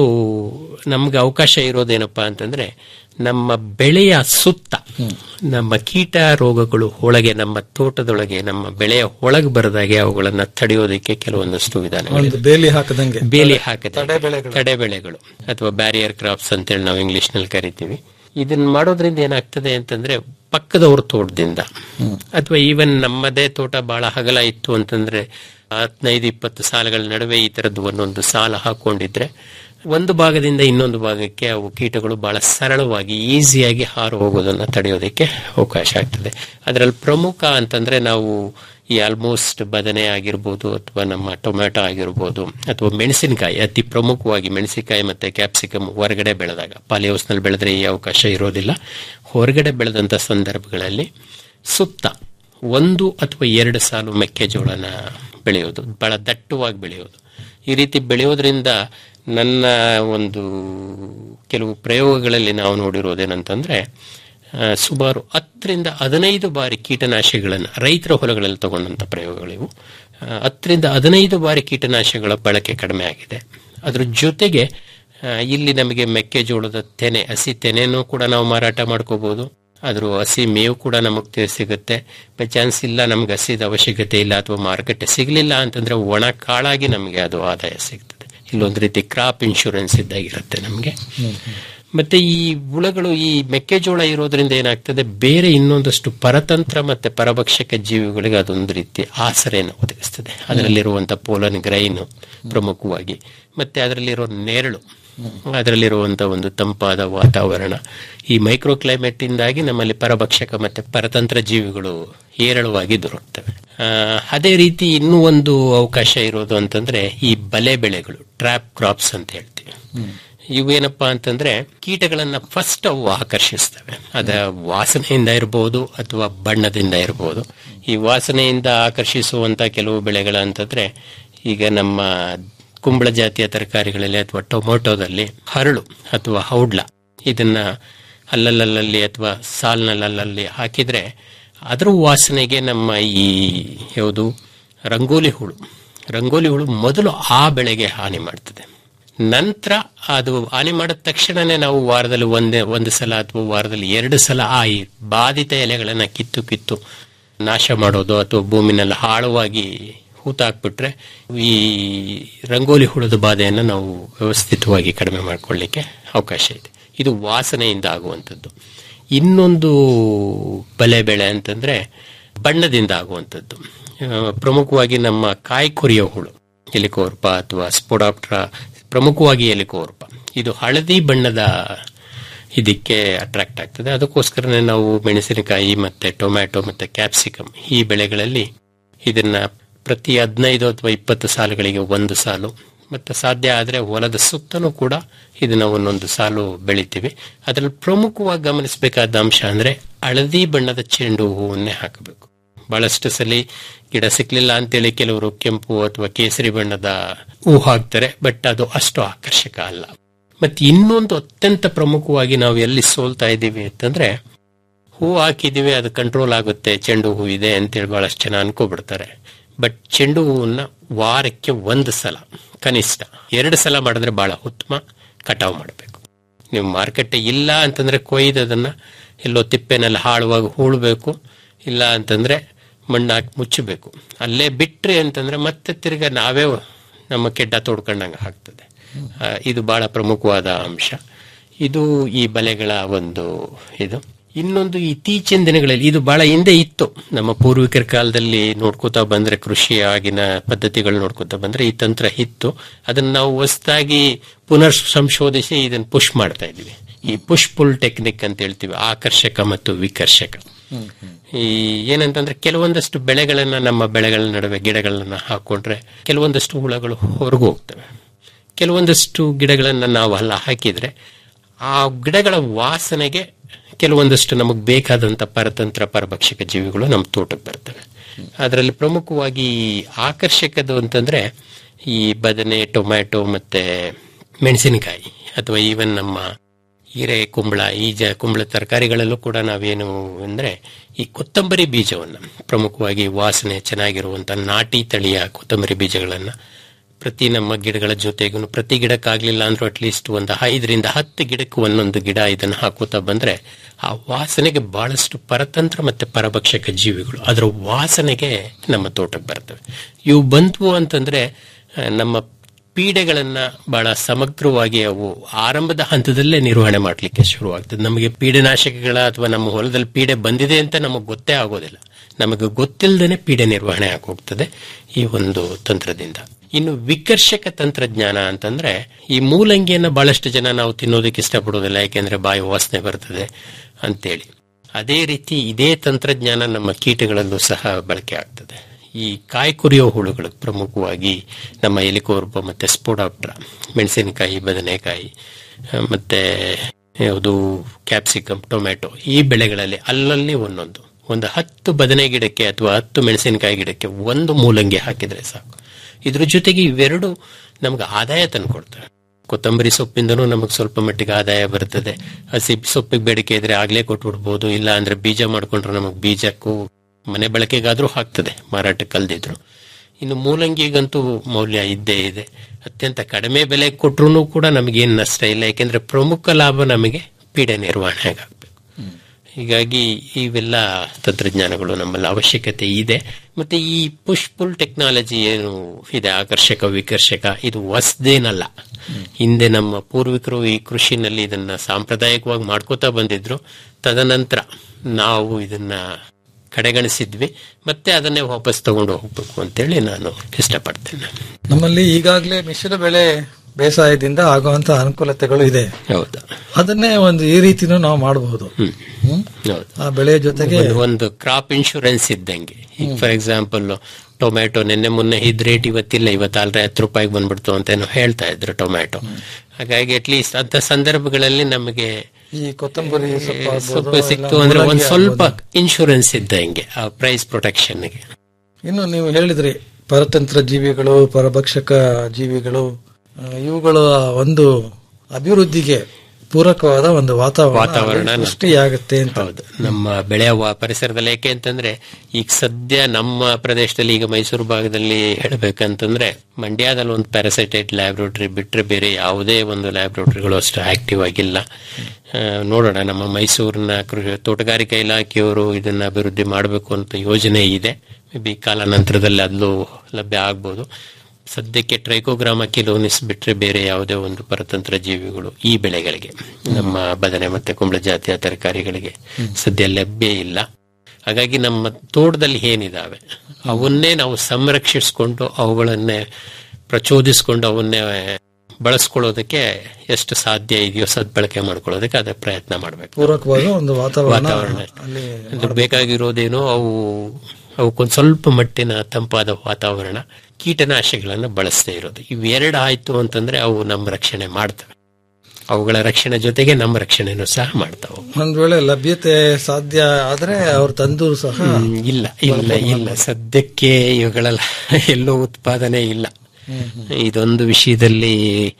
ನಮ್ಗೆ ಅವಕಾಶ ಇರೋದೇನಪ್ಪಾ ಅಂತಂದ್ರೆ ನಮ್ಮ ಬೆಳೆಯ ಸುತ್ತ ನಮ್ಮ ಕೀಟ ರೋಗಗಳು ಒಳಗೆ ನಮ್ಮ ತೋಟದೊಳಗೆ ನಮ್ಮ ಬೆಳೆಯ ಒಳಗೆ ಬರದಾಗೆ ಅವುಗಳನ್ನ ತಡೆಯೋದಕ್ಕೆ ಕೆಲವೊಂದಷ್ಟು ವಿಧಾನಗಳು ಒಂದು ಬೇಲಿ ಹಾಕದಂಗೆ ಬೇಲಿ ಹಾಕದೆ ತಡೆ ಬೆಳೆಗಳು ಅಥವಾ ಬ್ಯಾರಿಯರ್ ಕ್ರಾಪ್ಸ್ ಅಂತೇಳಿ ನಾವು ಇಂಗ್ಲಿಷ್ ನಲ್ಲಿ ಕರಿತೀವಿ ಇದನ್ನ ಮಾಡೋದ್ರಿಂದ ಏನಾಗ್ತದೆ ಅಂತಂದ್ರೆ ಪಕ್ಕದವ್ರ ತೋಟದಿಂದ ಅಥವಾ ಈವನ್ ನಮ್ಮದೇ ತೋಟ ಬಹಳ ಹಗಲ ಇತ್ತು ಅಂತಂದ್ರೆ ಹದಿನೈದು ಇಪ್ಪತ್ತು ಸಾಲಗಳ ನಡುವೆ ಈ ತರದ್ದು ಒಂದೊಂದು ಸಾಲ ಹಾಕೊಂಡಿದ್ರೆ ಒಂದು ಭಾಗದಿಂದ ಇನ್ನೊಂದು ಭಾಗಕ್ಕೆ ಅವು ಕೀಟಗಳು ಬಹಳ ಸರಳವಾಗಿ ಈಸಿಯಾಗಿ ಹಾರು ಹೋಗೋದನ್ನ ತಡೆಯೋದಕ್ಕೆ ಅವಕಾಶ ಆಗ್ತದೆ ಅದರಲ್ಲಿ ಪ್ರಮುಖ ಅಂತಂದ್ರೆ ನಾವು ಈ ಆಲ್ಮೋಸ್ಟ್ ಬದನೆ ಆಗಿರ್ಬೋದು ಅಥವಾ ನಮ್ಮ ಟೊಮ್ಯಾಟೊ ಆಗಿರ್ಬೋದು ಅಥವಾ ಮೆಣಸಿನಕಾಯಿ ಅತಿ ಪ್ರಮುಖವಾಗಿ ಮೆಣಸಿನಕಾಯಿ ಮತ್ತೆ ಕ್ಯಾಪ್ಸಿಕಮ್ ಹೊರಗಡೆ ಬೆಳೆದಾಗ ಪಾಲಿ ಹೌಸ್ನಲ್ಲಿ ಬೆಳೆದ್ರೆ ಈ ಅವಕಾಶ ಇರೋದಿಲ್ಲ ಹೊರಗಡೆ ಬೆಳೆದಂತ ಸಂದರ್ಭಗಳಲ್ಲಿ ಸುತ್ತ ಒಂದು ಅಥವಾ ಎರಡು ಸಾಲು ಮೆಕ್ಕೆಜೋಳನ ಬೆಳೆಯೋದು ಬಹಳ ದಟ್ಟವಾಗಿ ಬೆಳೆಯೋದು ಈ ರೀತಿ ಬೆಳೆಯೋದ್ರಿಂದ ನನ್ನ ಒಂದು ಕೆಲವು ಪ್ರಯೋಗಗಳಲ್ಲಿ ನಾವು ನೋಡಿರೋದೇನಂತಂದ್ರೆ ಆ, ಸುಮಾರು ಹತ್ತರಿಂದ ಹದಿನೈದು ಬಾರಿ ಕೀಟನಾಶಕಗಳನ್ನು ರೈತರ ಹೊಲಗಳಲ್ಲಿ ತಗೊಂಡಂತ ಪ್ರಯೋಗಗಳಿವು ಆ, ಹತ್ತರಿಂದ ಹದಿನೈದು ಬಾರಿ ಕೀಟನಾಶಕಗಳ ಬಳಕೆ ಕಡಿಮೆ ಆಗಿದೆ ಅದ್ರ ಜೊತೆಗೆ ಆ, ಇಲ್ಲಿ ನಮಗೆ ಮೆಕ್ಕೆಜೋಳದ ತೆನೆ ಹಸಿ ತೆನೆನೂ ಕೂಡ ನಾವು ಮಾರಾಟ ಮಾಡ್ಕೋಬಹುದು ಅದ್ರ ಹಸಿ ಮೇವು ಕೂಡ ನಮಗೆ ಸಿಗುತ್ತೆ ಬೈ ಚಾನ್ಸ್ ಇಲ್ಲ ನಮ್ಗೆ ಹಸಿದ ಅವಶ್ಯಕತೆ ಇಲ್ಲ ಅಥವಾ ಮಾರುಕಟ್ಟೆ ಸಿಗಲಿಲ್ಲ ಅಂತಂದ್ರೆ ಒಣ ಕಾಳಾಗಿ ನಮಗೆ ಅದು ಆದಾಯ ಸಿಗ್ತದೆ ಇಲ್ಲೊಂದು ರೀತಿ ಕ್ರಾಪ್ ಇನ್ಶೂರೆನ್ಸ್ ಇದ್ದಾಗಿರುತ್ತೆ ನಮಗೆ ಮತ್ತೆ ಈ ಹುಳಗಳು ಈ ಮೆಕ್ಕೆಜೋಳ ಇರೋದ್ರಿಂದ ಏನಾಗ್ತದೆ ಬೇರೆ ಇನ್ನೊಂದಷ್ಟು ಪರತಂತ್ರ ಮತ್ತೆ ಪರಭಕ್ಷಕ ಜೀವಿಗಳಿಗೆ ಅದೊಂದು ರೀತಿ ಆಸರೆಯನ್ನು ಒದಗಿಸ್ತದೆ ಅದರಲ್ಲಿರುವಂತ ಪೋಲನ್ ಗ್ರೈನ್ ಪ್ರಮುಖವಾಗಿ ಮತ್ತೆ ಅದರಲ್ಲಿರೋ ನೆರಳು ಅದರಲ್ಲಿರುವಂತ ಒಂದು ತಂಪಾದ ವಾತಾವರಣ ಈ ಮೈಕ್ರೋ ಕ್ಲೈಮೇಟ್ ಇಂದಾಗಿ ನಮ್ಮಲ್ಲಿ ಪರಭಕ್ಷಕ ಮತ್ತೆ ಪರತಂತ್ರ ಜೀವಿಗಳು ಹೇರಳವಾಗಿ ದೊರಕ್ತವೆ ಆ, ಅದೇ ರೀತಿ ಇನ್ನೂ ಒಂದು ಅವಕಾಶ ಇರೋದು ಅಂತಂದ್ರೆ ಈ ಬಲೆ ಬೆಳೆಗಳು ಟ್ರ್ಯಾಪ್ ಕ್ರಾಪ್ಸ್ ಅಂತ ಹೇಳ್ತೀವಿ ಇವೇನಪ್ಪಾ ಅಂತಂದ್ರೆ ಕೀಟಗಳನ್ನ ಫಸ್ಟ್ ಅವು ಆಕರ್ಷಿಸ್ತವೆ ಅದ ವಾಸನೆಯಿಂದ ಇರಬಹುದು ಅಥವಾ ಬಣ್ಣದಿಂದ ಇರಬಹುದು ಈ ವಾಸನೆಯಿಂದ ಆಕರ್ಷಿಸುವಂತ ಕೆಲವು ಬೆಳೆಗಳ ಅಂತಂದ್ರೆ ಈಗ ನಮ್ಮ ಕುಂಬಳ ಜಾತಿಯ ತರಕಾರಿಗಳಲ್ಲಿ ಅಥವಾ ಟೊಮೊಟೊದಲ್ಲಿ ಹರಳು ಅಥವಾ ಹೌಡ್ಲ ಇದನ್ನ ಅಲ್ಲಲ್ಲಲ್ಲಿ ಅಥವಾ ಸಾಲ್ನಲ್ಲಲ್ಲಿ ಹಾಕಿದ್ರೆ ಅದರ ವಾಸನೆಗೆ ನಮ್ಮ ಈ ಯಾವುದು ರಂಗೋಲಿ ಹುಳು ರಂಗೋಲಿ ಹುಳು ಮೊದಲು ಆ ಬೆಳೆಗೆ ಹಾನಿ ಮಾಡ್ತದೆ ನಂತರ ಅದು ಹಾನಿ ಮಾಡಿದ ತಕ್ಷಣನೇ ನಾವು ವಾರದಲ್ಲಿ ಒಂದೇ ಒಂದು ಸಲ ಅಥವಾ ವಾರದಲ್ಲಿ ಎರಡು ಸಲ ಆ ಈ ಬಾಧಿತ ಎಲೆಗಳನ್ನ ಕಿತ್ತು ಕಿತ್ತು ನಾಶ ಮಾಡೋದು ಅಥವಾ ಭೂಮಿನಲ್ಲಿ ಆಳವಾಗಿ ಹೂತಾಕ್ಬಿಟ್ರೆ ಈ ರಂಗೋಲಿ ಹುಳದ ಬಾಧೆಯನ್ನು ನಾವು ವ್ಯವಸ್ಥಿತವಾಗಿ ಕಡಿಮೆ ಮಾಡ್ಕೊಳ್ಳಿಕ್ಕೆ ಅವಕಾಶ ಇದೆ ಇದು ವಾಸನೆಯಿಂದ ಆಗುವಂಥದ್ದು ಇನ್ನೊಂದು ಬಲೆ ಬೆಳೆ ಅಂತಂದ್ರೆ ಬಣ್ಣದಿಂದ ಆಗುವಂಥದ್ದು ಆ, ಪ್ರಮುಖವಾಗಿ ನಮ್ಮ ಕಾಯಿ ಕೊರಿಯೋ ಹುಳು ಎಲಿಕೋರ್ಪ ಅಥವಾ ಸ್ಪೋಡಾಪ್ಟ್ರಾ ಪ್ರಮುಖವಾಗಿ ಎಲಿಕೋರ್ಪ ಇದು ಹಳದಿ ಬಣ್ಣದ ಇದಕ್ಕೆ ಅಟ್ರಾಕ್ಟ್ ಆಗ್ತದೆ ಅದಕ್ಕೋಸ್ಕರನೇ ನಾವು ಮೆಣಸಿನಕಾಯಿ ಮತ್ತೆ ಟೊಮ್ಯಾಟೊ ಮತ್ತೆ ಕ್ಯಾಪ್ಸಿಕಮ್ ಈ ಬೆಳೆಗಳಲ್ಲಿ ಇದನ್ನ ಪ್ರತಿ ಹದಿನೈದು ಅಥವಾ ಇಪ್ಪತ್ತು ಸಾಲುಗಳಿಗೆ ಒಂದು ಸಾಲು ಮತ್ತೆ ಸಾಧ್ಯ ಆದರೆ ಹೊಲದ ಸುತ್ತಲೂ ಕೂಡ ಇದನ್ನ ಒಂದೊಂದು ಸಾಲು ಬೆಳಿತೀವಿ ಅದರಲ್ಲಿ ಪ್ರಮುಖವಾಗಿ ಗಮನಿಸಬೇಕಾದ ಅಂಶ ಅಂದ್ರೆ ಹಳದಿ ಬಣ್ಣದ ಚೆಂಡು ಹೂವನ್ನೇ ಹಾಕಬೇಕು ಬಹಳಷ್ಟು ಸಲ ಗಿಡ ಸಿಕ್ಲಿಲ್ಲ ಅಂತೇಳಿ ಕೆಲವರು ಕೆಂಪು ಅಥವಾ ಕೇಸರಿ ಬಣ್ಣದ ಹೂ ಹಾಕ್ತಾರೆ ಬಟ್ ಅದು ಅಷ್ಟು ಆಕರ್ಷಕ ಅಲ್ಲ ಮತ್ತೆ ಇನ್ನೊಂದು ಅತ್ಯಂತ ಪ್ರಮುಖವಾಗಿ ನಾವು ಎಲ್ಲಿ ಸೋಲ್ತಾ ಇದ್ದೀವಿ ಅಂತಂದ್ರೆ ಹೂ ಹಾಕಿದೀವಿ ಅದು ಕಂಟ್ರೋಲ್ ಆಗುತ್ತೆ ಚೆಂಡು ಹೂ ಇದೆ ಅಂತೇಳಿ ಬಹಳಷ್ಟು ಜನ ಅನ್ಕೋಬಿಡ್ತಾರೆ ಬಟ್ ಚೆಂಡು ಹೂವನ್ನ ವಾರಕ್ಕೆ ಒಂದು ಸಲ ಕನಿಷ್ಠ ಎರಡು ಸಲ ಮಾಡಿದ್ರೆ ಬಹಳ ಉತ್ತಮ ಕಟಾವು ಮಾಡಬೇಕು ನೀವು ಮಾರುಕಟ್ಟೆ ಇಲ್ಲ ಅಂತಂದ್ರೆ ಕೊಯ್ದು ಅದನ್ನ ಎಲ್ಲೋ ತಿಪ್ಪೆನಲ್ಲಿ ಹಾಳುವಾಗಿ ಹೂಳ್ಬೇಕು ಇಲ್ಲ ಅಂತಂದ್ರೆ ಮಣ್ಣಾಕಿ ಮುಚ್ಚಬೇಕು ಅಲ್ಲೇ ಬಿಟ್ರಿ ಅಂತಂದ್ರೆ ಮತ್ತೆ ತಿರ್ಗಾ ನಾವೇ ನಮ್ಮ ಕೆಡ್ಡ ತೋಡ್ಕೊಂಡಂಗೆ ಆಗ್ತದೆ ಆ, ಇದು ಬಹಳ ಪ್ರಮುಖವಾದ ಅಂಶ ಇದು ಈ ಬಲೆಗಳ ಒಂದು ಇದು ಇನ್ನೊಂದು ಇತ್ತೀಚಿನ ದಿನಗಳಲ್ಲಿ ಇದು ಬಹಳ ಹಿಂದೆ ಇತ್ತು ನಮ್ಮ ಪೂರ್ವಿಕರ ಕಾಲದಲ್ಲಿ ನೋಡ್ಕೋತಾ ಬಂದ್ರೆ ಕೃಷಿ ಆಗಿನ ಪದ್ಧತಿಗಳು ನೋಡ್ಕೋತಾ ಬಂದ್ರೆ ಈ ತಂತ್ರ ಇತ್ತು ಅದನ್ನ ನಾವು ಹೊಸದಾಗಿ ಪುನರ್ ಸಂಶೋಧಿಸಿ ಇದನ್ನ ಪುಷ್ ಮಾಡ್ತಾ ಇದೀವಿ ಈ ಪುಷ್ ಪುಲ್ ಟೆಕ್ನಿಕ್ ಅಂತ ಹೇಳ್ತೀವಿ ಆಕರ್ಷಕ ಮತ್ತು ವಿಕರ್ಷಕ ಈ ಏನಂತಂದ್ರೆ ಕೆಲವೊಂದಷ್ಟು ಬೆಳೆಗಳನ್ನ ನಮ್ಮ ಬೆಳೆಗಳ ನಡುವೆ ಗಿಡಗಳನ್ನ ಹಾಕೊಂಡ್ರೆ ಕೆಲವೊಂದಷ್ಟು ಹುಳಗಳು ಹೊರಗು ಹೋಗ್ತವೆ ಕೆಲವೊಂದಷ್ಟು ಗಿಡಗಳನ್ನ ನಾವು ಅಲ್ಲ ಹಾಕಿದ್ರೆ ಆ ಗಿಡಗಳ ವಾಸನೆಗೆ ಕೆಲವೊಂದಷ್ಟು ನಮಗೆ ಬೇಕಾದಂತ ಪರತಂತ್ರ ಪರಭಕ್ಷಕ ಜೀವಿಗಳು ನಮ್ಮ ತೋಟಕ್ಕೆ ಬರ್ತವೆ ಅದರಲ್ಲಿ ಪ್ರಮುಖವಾಗಿ ಆಕರ್ಷಕದು ಅಂತಂದ್ರೆ ಈ ಬದನೆ ಟೊಮ್ಯಾಟೊ ಮತ್ತೆ ಮೆಣಸಿನಕಾಯಿ ಅಥವಾ ಈವನ್ ನಮ್ಮ ಹೀರೆ ಕುಂಬಳ ಈಜ ಕುಂಬಳ ತರಕಾರಿಗಳಲ್ಲೂ ಕೂಡ ನಾವೇನು ಅಂದ್ರೆ ಈ ಕೊತ್ತಂಬರಿ ಬೀಜವನ್ನು ಪ್ರಮುಖವಾಗಿ ವಾಸನೆ ಚೆನ್ನಾಗಿರುವಂತ ನಾಟಿ ತಳಿಯ ಕೊತ್ತಂಬರಿ ಬೀಜಗಳನ್ನ ಪ್ರತಿ ನಮ್ಮ ಗಿಡಗಳ ಜೊತೆಗೂ ಪ್ರತಿ ಗಿಡಕ್ಕಾಗ್ಲಿಲ್ಲ ಅಂದ್ರೂ ಅಟ್ಲೀಸ್ಟ್ ಒಂದು ಐದರಿಂದ ಹತ್ತು ಗಿಡಕ್ಕೆ ಒಂದೊಂದು ಗಿಡ ಇದನ್ನು ಹಾಕೋತಾ ಬಂದ್ರೆ ಆ ವಾಸನೆಗೆ ಬಹಳಷ್ಟು ಪರತಂತ್ರ ಮತ್ತೆ ಪರಭಕ್ಷಕ ಜೀವಿಗಳು ಅದರ ವಾಸನೆಗೆ ನಮ್ಮ ತೋಟಕ್ಕೆ ಬರ್ತವೆ ಇವು ಬಂದ್ವು ಅಂತಂದ್ರೆ ಆ, ನಮ್ಮ ಪೀಡೆಗಳನ್ನ ಬಹಳ ಸಮಗ್ರವಾಗಿ ಅವು ಆರಂಭದ ಹಂತದಲ್ಲೇ ನಿರ್ವಹಣೆ ಮಾಡಲಿಕ್ಕೆ ಶುರುವಾಗ್ತದೆ ನಮಗೆ ಪೀಡೆನಾಶಕಗಳ ಅಥವಾ ನಮ್ಮ ಹೊಲದಲ್ಲಿ ಪೀಡೆ ಬಂದಿದೆ ಅಂತ ನಮಗೆ ಗೊತ್ತೇ ಆಗೋದಿಲ್ಲ ನಮಗೆ ಗೊತ್ತಿಲ್ಲದೇನೆ ಪೀಡೆ ನಿರ್ವಹಣೆ ಆಗೋಗ್ತದೆ ಈ ಒಂದು ತಂತ್ರದಿಂದ ಇನ್ನು ವಿಕರ್ಷಕ ತಂತ್ರಜ್ಞಾನ ಅಂತಂದ್ರೆ ಈ ಮೂಲಂಗಿಯನ್ನ ಬಹಳಷ್ಟು ಜನ ನಾವು ತಿನ್ನೋದಕ್ಕೆ ಇಷ್ಟಪಡೋದಿಲ್ಲ ಯಾಕೆಂದ್ರೆ ಬಾಯಿ ವಾಸನೆ ಬರ್ತದೆ ಅಂತೇಳಿ ಅದೇ ರೀತಿ ಇದೇ ತಂತ್ರಜ್ಞಾನ ನಮ್ಮ ಕೀಟಗಳಲ್ಲೂ ಸಹ ಬಳಕೆ ಆಗ್ತದೆ ಈ ಕಾಯಿ ಕುರಿಯೋ ಹುಳುಗಳು ಪ್ರಮುಖವಾಗಿ ನಮ್ಮ ಎಲಿಕೋರ್ಬ ಮತ್ತೆ ಸ್ಪೋಡಾಪ್ಟ್ರ ಮೆಣಸಿನಕಾಯಿ ಬದನೆಕಾಯಿ ಆ, ಮತ್ತೆ ಯಾವುದು ಕ್ಯಾಪ್ಸಿಕಮ್ ಟೊಮೆಟೊ ಈ ಬೆಳೆಗಳಲ್ಲಿ ಅಲ್ಲಲ್ಲಿ ಒಂದೊಂದು ಒಂದು ಹತ್ತು ಬದನೆ ಗಿಡಕ್ಕೆ ಅಥವಾ ಹತ್ತು ಮೆಣಸಿನಕಾಯಿ ಗಿಡಕ್ಕೆ ಒಂದು ಮೂಲಂಗಿ ಹಾಕಿದ್ರೆ ಸಾಕು ಇದ್ರ ಜೊತೆಗೆ ಇವೆರಡು ನಮ್ಗೆ ಆದಾಯ ತಂದ್ಕೊಡ್ತವೆ ಕೊತ್ತಂಬರಿ ಸೊಪ್ಪಿಂದನೂ ನಮಗೆ ಸ್ವಲ್ಪ ಮಟ್ಟಿಗೆ ಆದಾಯ ಬರ್ತದೆ ಹಸಿ ಸೊಪ್ಪಿಗೆ ಬೇಡಿಕೆ ಇದ್ರೆ ಆಗ್ಲೇ ಕೊಟ್ಬಿಡ್ಬೋದು ಇಲ್ಲ ಅಂದ್ರೆ ಬೀಜ ಮಾಡ್ಕೊಂಡ್ರೆ ನಮಗೆ ಬೀಜಕ್ಕೂ ಮನೆ ಬಳಕೆಗಾದ್ರೂ ಆಗ್ತದೆ ಮಾರಾಟಕ್ಕೆ ಅಲ್ದಿದ್ರು ಇನ್ನು ಮೂಲಂಗಿಗಂತೂ ಮೌಲ್ಯ ಇದ್ದೇ ಇದೆ ಅತ್ಯಂತ ಕಡಿಮೆ ಬೆಲೆ ಕೊಟ್ರು ಕೂಡ ನಮಗೇನು ನಷ್ಟ ಇಲ್ಲ ಯಾಕೆಂದ್ರೆ ಪ್ರಮುಖ ಲಾಭ ನಮಗೆ ಪೀಡೆ ನಿರ್ವಹಣೆ ಆಗಬೇಕು ಹೀಗಾಗಿ ಇವೆಲ್ಲ ತಂತ್ರಜ್ಞಾನಗಳು ನಮ್ಮಲ್ಲಿ ಅವಶ್ಯಕತೆ ಇದೆ ಮತ್ತೆ ಈ ಪುಷ್ ಪುಲ್ ಟೆಕ್ನಾಲಜಿ ಏನು ಇದೆ ಆಕರ್ಷಕ ವಿಕರ್ಷಕ ಇದು ಹೊಸದೇನಲ್ಲ ಹಿಂದೆ ನಮ್ಮ ಪೂರ್ವಿಕರು ಈ ಕೃಷಿನಲ್ಲಿ ಇದನ್ನ ಸಾಂಪ್ರದಾಯಿಕವಾಗಿ ಮಾಡ್ಕೋತಾ ಬಂದಿದ್ರು ತದನಂತರ ನಾವು ಇದನ್ನ ಕಡೆಗಣಿಸಿದ್ವಿ ಮತ್ತೆ ಅದನ್ನೇ ವಾಪಸ್ ತಗೊಂಡು ಹೋಗ್ಬೇಕು ಅಂತೇಳಿ ನಾನು ಇಷ್ಟಪಡ್ತೇನೆ ನಮ್ಮಲ್ಲಿ ಈಗಾಗಲೇ ಮಿಶ್ರ ಬೆಳೆ ಬೇಸಾಯದಿಂದ ಆಗುವಂತ ಅನುಕೂಲತೆಗಳು ಇದೆ ಹೌದು ಅದನ್ನೇ ಒಂದು ಈ ರೀತಿನೂ ನಾವು ಮಾಡಬಹುದು ಹ್ಮ್? ಹೌದು ಆ ಬೆಳೆ ಜೊತೆಗೆ ಒಂದು- ಒಂದು ಕ್ರಾಪ್ ಇನ್ಶೂರೆನ್ಸ್ ಇದ್ದಂಗೆ ಈಗ ಫಾರ್ ಎಕ್ಸಾಂಪಲ್ ಟೊಮ್ಯಾಟೊ ನಿನ್ನೆ ಮೊನ್ನೆ ಇದ್ ರೇಟ್ ಇವತ್ತಿಲ್ಲ ಇವತ್ತಾಲ್ರೆ ಹತ್ತು ರೂಪಾಯಿಗೆ ಬಂದ್ಬಿಡ್ತು ಅಂತ ಏನೋ ಹೇಳ್ತಾ ಇದ್ರು ಟೊಮ್ಯಾಟೊ ಹಾಗಾಗಿ ಅಟ್ಲೀಸ್ಟ್ ಅಂತ ಸಂದರ್ಭಗಳಲ್ಲಿ ನಮಗೆ ಈ ಕೊತ್ತಂಬರಿ ಸೊಪ್ಪು ಆಗ್ಬೋದು, ಸ್ವಲ್ಪ ಇಲ್ಲ ಸಿಕ್ತು ಅಂದ್ರೆ ಒಂದ್ ಮೂಲಂಗಿ ಸ್ವಲ್ಪ ಆಗ್ಬೋದು. ಇನ್ಶೂರೆನ್ಸ್ ಇದ್ದಂಗೆ ಆ ಪ್ರೈಸ್ ಪ್ರೊಟೆಕ್ಷನ್ಗೆ ಇನ್ನು ನೀವು ಹೇಳಿದ್ರಿ ಪರತಂತ್ರ ಜೀವಿಗಳು ಪರಭಕ್ಷಕ ಜೀವಿಗಳು ಆ, ಇವುಗಳ ಒಂದು ಅಭಿವೃದ್ಧಿಗೆ ಪೂರಕವಾದ ಒಂದು ವಾತಾವರಣ ವಾತಾವರಣ ಅಲ್ಲಿ ಸೃಷ್ಟಿಯಾಗುತ್ತೆ ಅಂತ ಹೌದು ನಮ್ಮ ಬೆಳೆಯ ವ- ಪರಿಸರದಲ್ಲಿ ಯಾಕೆ ಅಂತಂದ್ರೆ ಈಗ ಸದ್ಯ ನಮ್ಮ ಪ್ರದೇಶದಲ್ಲಿ ಈಗ ಮೈಸೂರು ಭಾಗದಲ್ಲಿ ಹೇಳ್ಬೇಕಂತಂದ್ರೆ ಮಂಡ್ಯದಲ್ಲಿ ಒಂದು ಪ್ಯಾರಾಸೈಟೈಟ್ ಲ್ಯಾಬ್ರೋಟರಿ ಬಿಟ್ರೆ ಬೇರೆ ಯಾವುದೇ ಒಂದು ಲ್ಯಾಬ್ರೋಟರಿಗಳು ಅಷ್ಟು ಆಕ್ಟಿವ್ ಆಗಿಲ್ಲ ಆ, ನೋಡೋಣ ನಮ್ಮ ಮೈಸೂರಿನ ಕೃಷಿ ತೋಟಗಾರಿಕಾ ಇಲಾಖೆಯವರು ಇದನ್ನ ಅಭಿವೃದ್ಧಿ ಮಾಡಬೇಕು ಅಂತ ಯೋಜನೆ ಇದೆ ಮೇ ಬಿ ಕಾಲಾನಂತರದಲ್ಲಿ ಅಲ್ಲೂ ಲಭ್ಯ ಆಗ್ಬೋದು ಸದ್ಯಕ್ಕೆ ಟ್ರೈಕೋಗ್ರಾಮ ಕಿಲೋನಿಸ್ ಬಿಟ್ರೆ ಬೇರೆ ಯಾವುದೇ ಒಂದು ಪರತಂತ್ರ ಜೀವಿಗಳು ಈ ಬೆಳೆಗಳಿಗೆ ನಮ್ಮ ಬದನೆ ಮತ್ತೆ ಕುಂಬಳ ಜಾತಿಯ ತರಕಾರಿಗಳಿಗೆ ಸದ್ಯ ಲಭ್ಯ ಇಲ್ಲ ಹಾಗಾಗಿ ನಮ್ಮ ತೋಟದಲ್ಲಿ ಏನಿದಾವೆ ಅವನ್ನೇ ನಾವು ಸಂರಕ್ಷಿಸಿಕೊಂಡು ಅವುಗಳನ್ನೇ ಪ್ರಚೋದಿಸಿಕೊಂಡು ಅವನ್ನೇ ಬಳಸ್ಕೊಳ್ಳೋದಕ್ಕೆ ಎಷ್ಟು ಸಾಧ್ಯ ಇದೆಯೋ ಸದ್ಬಳಕೆ ಮಾಡ್ಕೊಳ್ಳೋದಕ್ಕೆ ಅದೇ ಪ್ರಯತ್ನ ಮಾಡಬೇಕು ಪೂರಕವಾದ ಒಂದು ವಾತಾವರಣ ವಾತಾವರಣ ಅಲ್ಲಿ ಅದು ಬೇಕಾಗಿರೋದೇನೋ ಅವು ಅವಕ್ಕೊಂದು ಸ್ವಲ್ಪ ಮಟ್ಟಿನ ತಂಪಾದ ವಾತಾವರಣ ಕೀಟನಾಶಕಗಳನ್ನ ಬಳಸದೇ ಇರೋದು ಇವೆರಡು ಆಯ್ತು ಅಂತಂದ್ರೆ ಅವು ನಮ್ಮ ರಕ್ಷಣೆ ಮಾಡ್ತವೆ ಅವುಗಳ ರಕ್ಷಣೆ ಜೊತೆಗೆ ನಮ್ಮ ರಕ್ಷಣೆನೂ ಸಹ ಮಾಡ್ತಾವೆ ಒಂದ್ ವೇಳೆ ಲಭ್ಯತೆ ಸಾಧ್ಯ ಆದ್ರೆ ಅವ್ರು ತಂದು ಸಹ ಹ್ಮ್, ಇಲ್ಲ ಇಲ್ಲ ಇಲ್ಲ ಸದ್ಯಕ್ಕೆ ಇವುಗಳೆಲ್ಲ ಎಲ್ಲೋ ಉತ್ಪಾದನೆ ಇಲ್ಲ ಇದೊಂದು ವಿಷಯದಲ್ಲಿ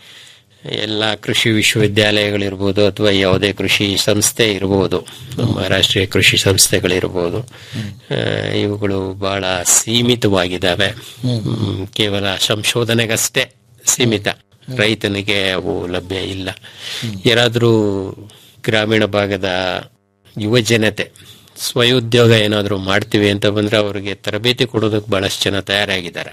ಎಲ್ಲ ಕೃಷಿ ವಿಶ್ವವಿದ್ಯಾಲಯಗಳಿರ್ಬೋದು ಅಥವಾ ಯಾವುದೇ ಕೃಷಿ ಸಂಸ್ಥೆ ಇರ್ಬೋದು ನಮ್ಮ ರಾಷ್ಟ್ರೀಯ ಕೃಷಿ ಸಂಸ್ಥೆಗಳಿರ್ಬೋದು ಆ, ಇವುಗಳು ಬಹಳ ಸೀಮಿತವಾಗಿದ್ದಾವೆ ಹ್ಮ್, ಕೇವಲ ಸಂಶೋಧನೆಗಷ್ಟೇ ಸೀಮಿತ ರೈತನಿಗೆ ಅವು ಲಭ್ಯ ಇಲ್ಲ ಯಾರಾದರೂ ಗ್ರಾಮೀಣ ಭಾಗದ ಯುವ ಜನತೆ ಸ್ವಯೋದ್ಯೋಗ ಏನಾದರೂ ಮಾಡ್ತೀವಿ ಅಂತ ಬಂದ್ರೆ ಅವರಿಗೆ ತರಬೇತಿ ಕೊಡೋದಕ್ಕೆ ಬಹಳಷ್ಟು ಜನ ತಯಾರಾಗಿದ್ದಾರೆ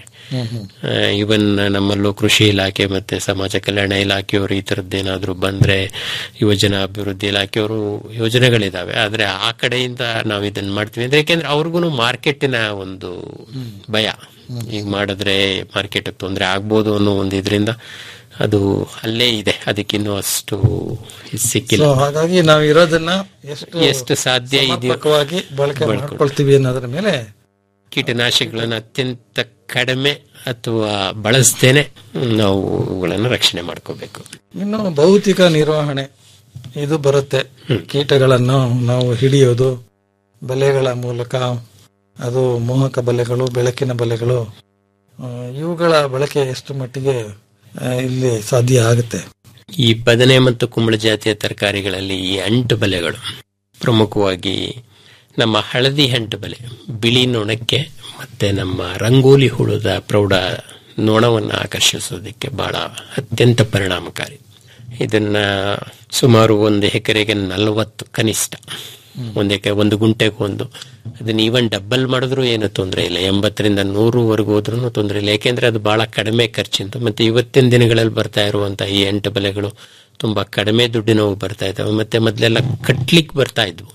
ಇವನ್ ನಮ್ಮಲ್ಲೂ ಕೃಷಿ ಇಲಾಖೆ ಮತ್ತೆ ಸಮಾಜ ಕಲ್ಯಾಣ ಇಲಾಖೆಯವರು ಈ ತರದ್ದೇನಾದ್ರೂ ಬಂದ್ರೆ ಯುವಜನ ಅಭಿವೃದ್ಧಿ ಇಲಾಖೆಯವರು ಯೋಜನೆಗಳಿದಾವೆ ಆದ್ರೆ ಆ ಕಡೆಯಿಂದ ನಾವು ಇದನ್ನ ಮಾಡ್ತೀವಿ ಅಂದ್ರೆ ಯಾಕೆಂದ್ರೆ ಅವ್ರಿಗೂ ಮಾರ್ಕೆಟಿನ ಒಂದು ಭಯ ಈಗ ಮಾಡಿದ್ರೆ ಮಾರ್ಕೆಟ್ ತೊಂದರೆ ಆಗ್ಬೋದು ಅನ್ನೋ ಒಂದು ಇದರಿಂದ ಅದು ಅಲ್ಲೇ ಇದೆ ಅದಕ್ಕಿನ್ನೂ ಅಷ್ಟು ಇದ್ ಸಿಕ್ಕಿಲ್ಲ ಸೊ ಹಾಗಾಗಿ ನಾವು ಇರೋದನ್ನ ಎಷ್ಟು ಎಷ್ಟು ಸಾಧ್ಯ ಇದೆಯೋ ಸಮರ್ಪಕವಾಗಿ ಬಳಕೆ ಮಾಡ್ಕೊಳ್ತೀವಿ ಅನ್ನೋದ್ರ ಮೇಲೆ ಕೀಟನಾಶಕಗಳನ್ನು ಅತ್ಯಂತ ಕಡಿಮೆ ಅಥವಾ ಬಳಸದೇನೆ ನಾವು ಅವುಗಳನ್ನು ರಕ್ಷಣೆ ಮಾಡ್ಕೋಬೇಕು ಇನ್ನು ಭೌತಿಕ ನಿರ್ವಹಣೆ ಇದು ಬರುತ್ತೆ ಕೀಟಗಳನ್ನು ನಾವು ಹಿಡಿಯೋದು ಬಲೆಗಳ ಮೂಲಕ ಅದು ಮೋಹಕ ಬಲೆಗಳು ಬೆಳಕಿನ ಬಲೆಗಳು ಆ, ಇವುಗಳ ಬಳಕೆ ಎಷ್ಟು ಮಟ್ಟಿಗೆ ಆ, ಇಲ್ಲಿ ಸಾಧ್ಯ ಆಗುತ್ತೆ ಈ ಬದನೆ ಮತ್ತು ಕುಂಬಳ ಜಾತಿಯ ತರಕಾರಿಗಳಲ್ಲಿ ಈ ಅಂಟು ಬಲೆಗಳು ಪ್ರಮುಖವಾಗಿ ನಮ್ಮ ಹಳದಿ ಅಂಟು ಬಲೆ ಬಿಳಿ ನೊಣಕ್ಕೆ ಮತ್ತೆ ನಮ್ಮ ರಂಗೋಲಿ ಹುಳದ ಪ್ರೌಢ ನೊಣವನ್ನು ಆಕರ್ಷಿಸೋದಕ್ಕೆ ಬಹಳ ಅತ್ಯಂತ ಪರಿಣಾಮಕಾರಿ ಇದನ್ನ ಸುಮಾರು ಒಂದು ಎಕರೆಗೆ ನಲವತ್ತು ಕನಿಷ್ಠ ಒಂದು ಎಕರೆ ಒಂದು ಗುಂಟೆಗೆ ಒಂದು ಅದನ್ನ ಈವನ್ ಡಬ್ಬಲ್ ಮಾಡಿದ್ರು ಏನು ತೊಂದರೆ ಇಲ್ಲ ಎಂಬತ್ತರಿಂದ ನೂರುವರೆಗೂ ಹೋದ್ರೂ ತೊಂದರೆ ಇಲ್ಲ ಯಾಕೆಂದ್ರೆ ಅದು ಬಹಳ ಕಡಿಮೆ ಖರ್ಚಿಂದು ಮತ್ತೆ ಇವತ್ತಿನ ದಿನಗಳಲ್ಲಿ ಬರ್ತಾ ಇರುವಂತಹ ಈ ಎಂಟು ಬೆಲೆಗಳು ತುಂಬಾ ಕಡಿಮೆ ದುಡ್ಡಿನವು ಬರ್ತಾ ಇದ್ದಾವೆ ಮತ್ತೆ ಮೊದಲೆಲ್ಲ ಕಟ್ಲಿಕ್ಕೆ ಬರ್ತಾ ಇದ್ವು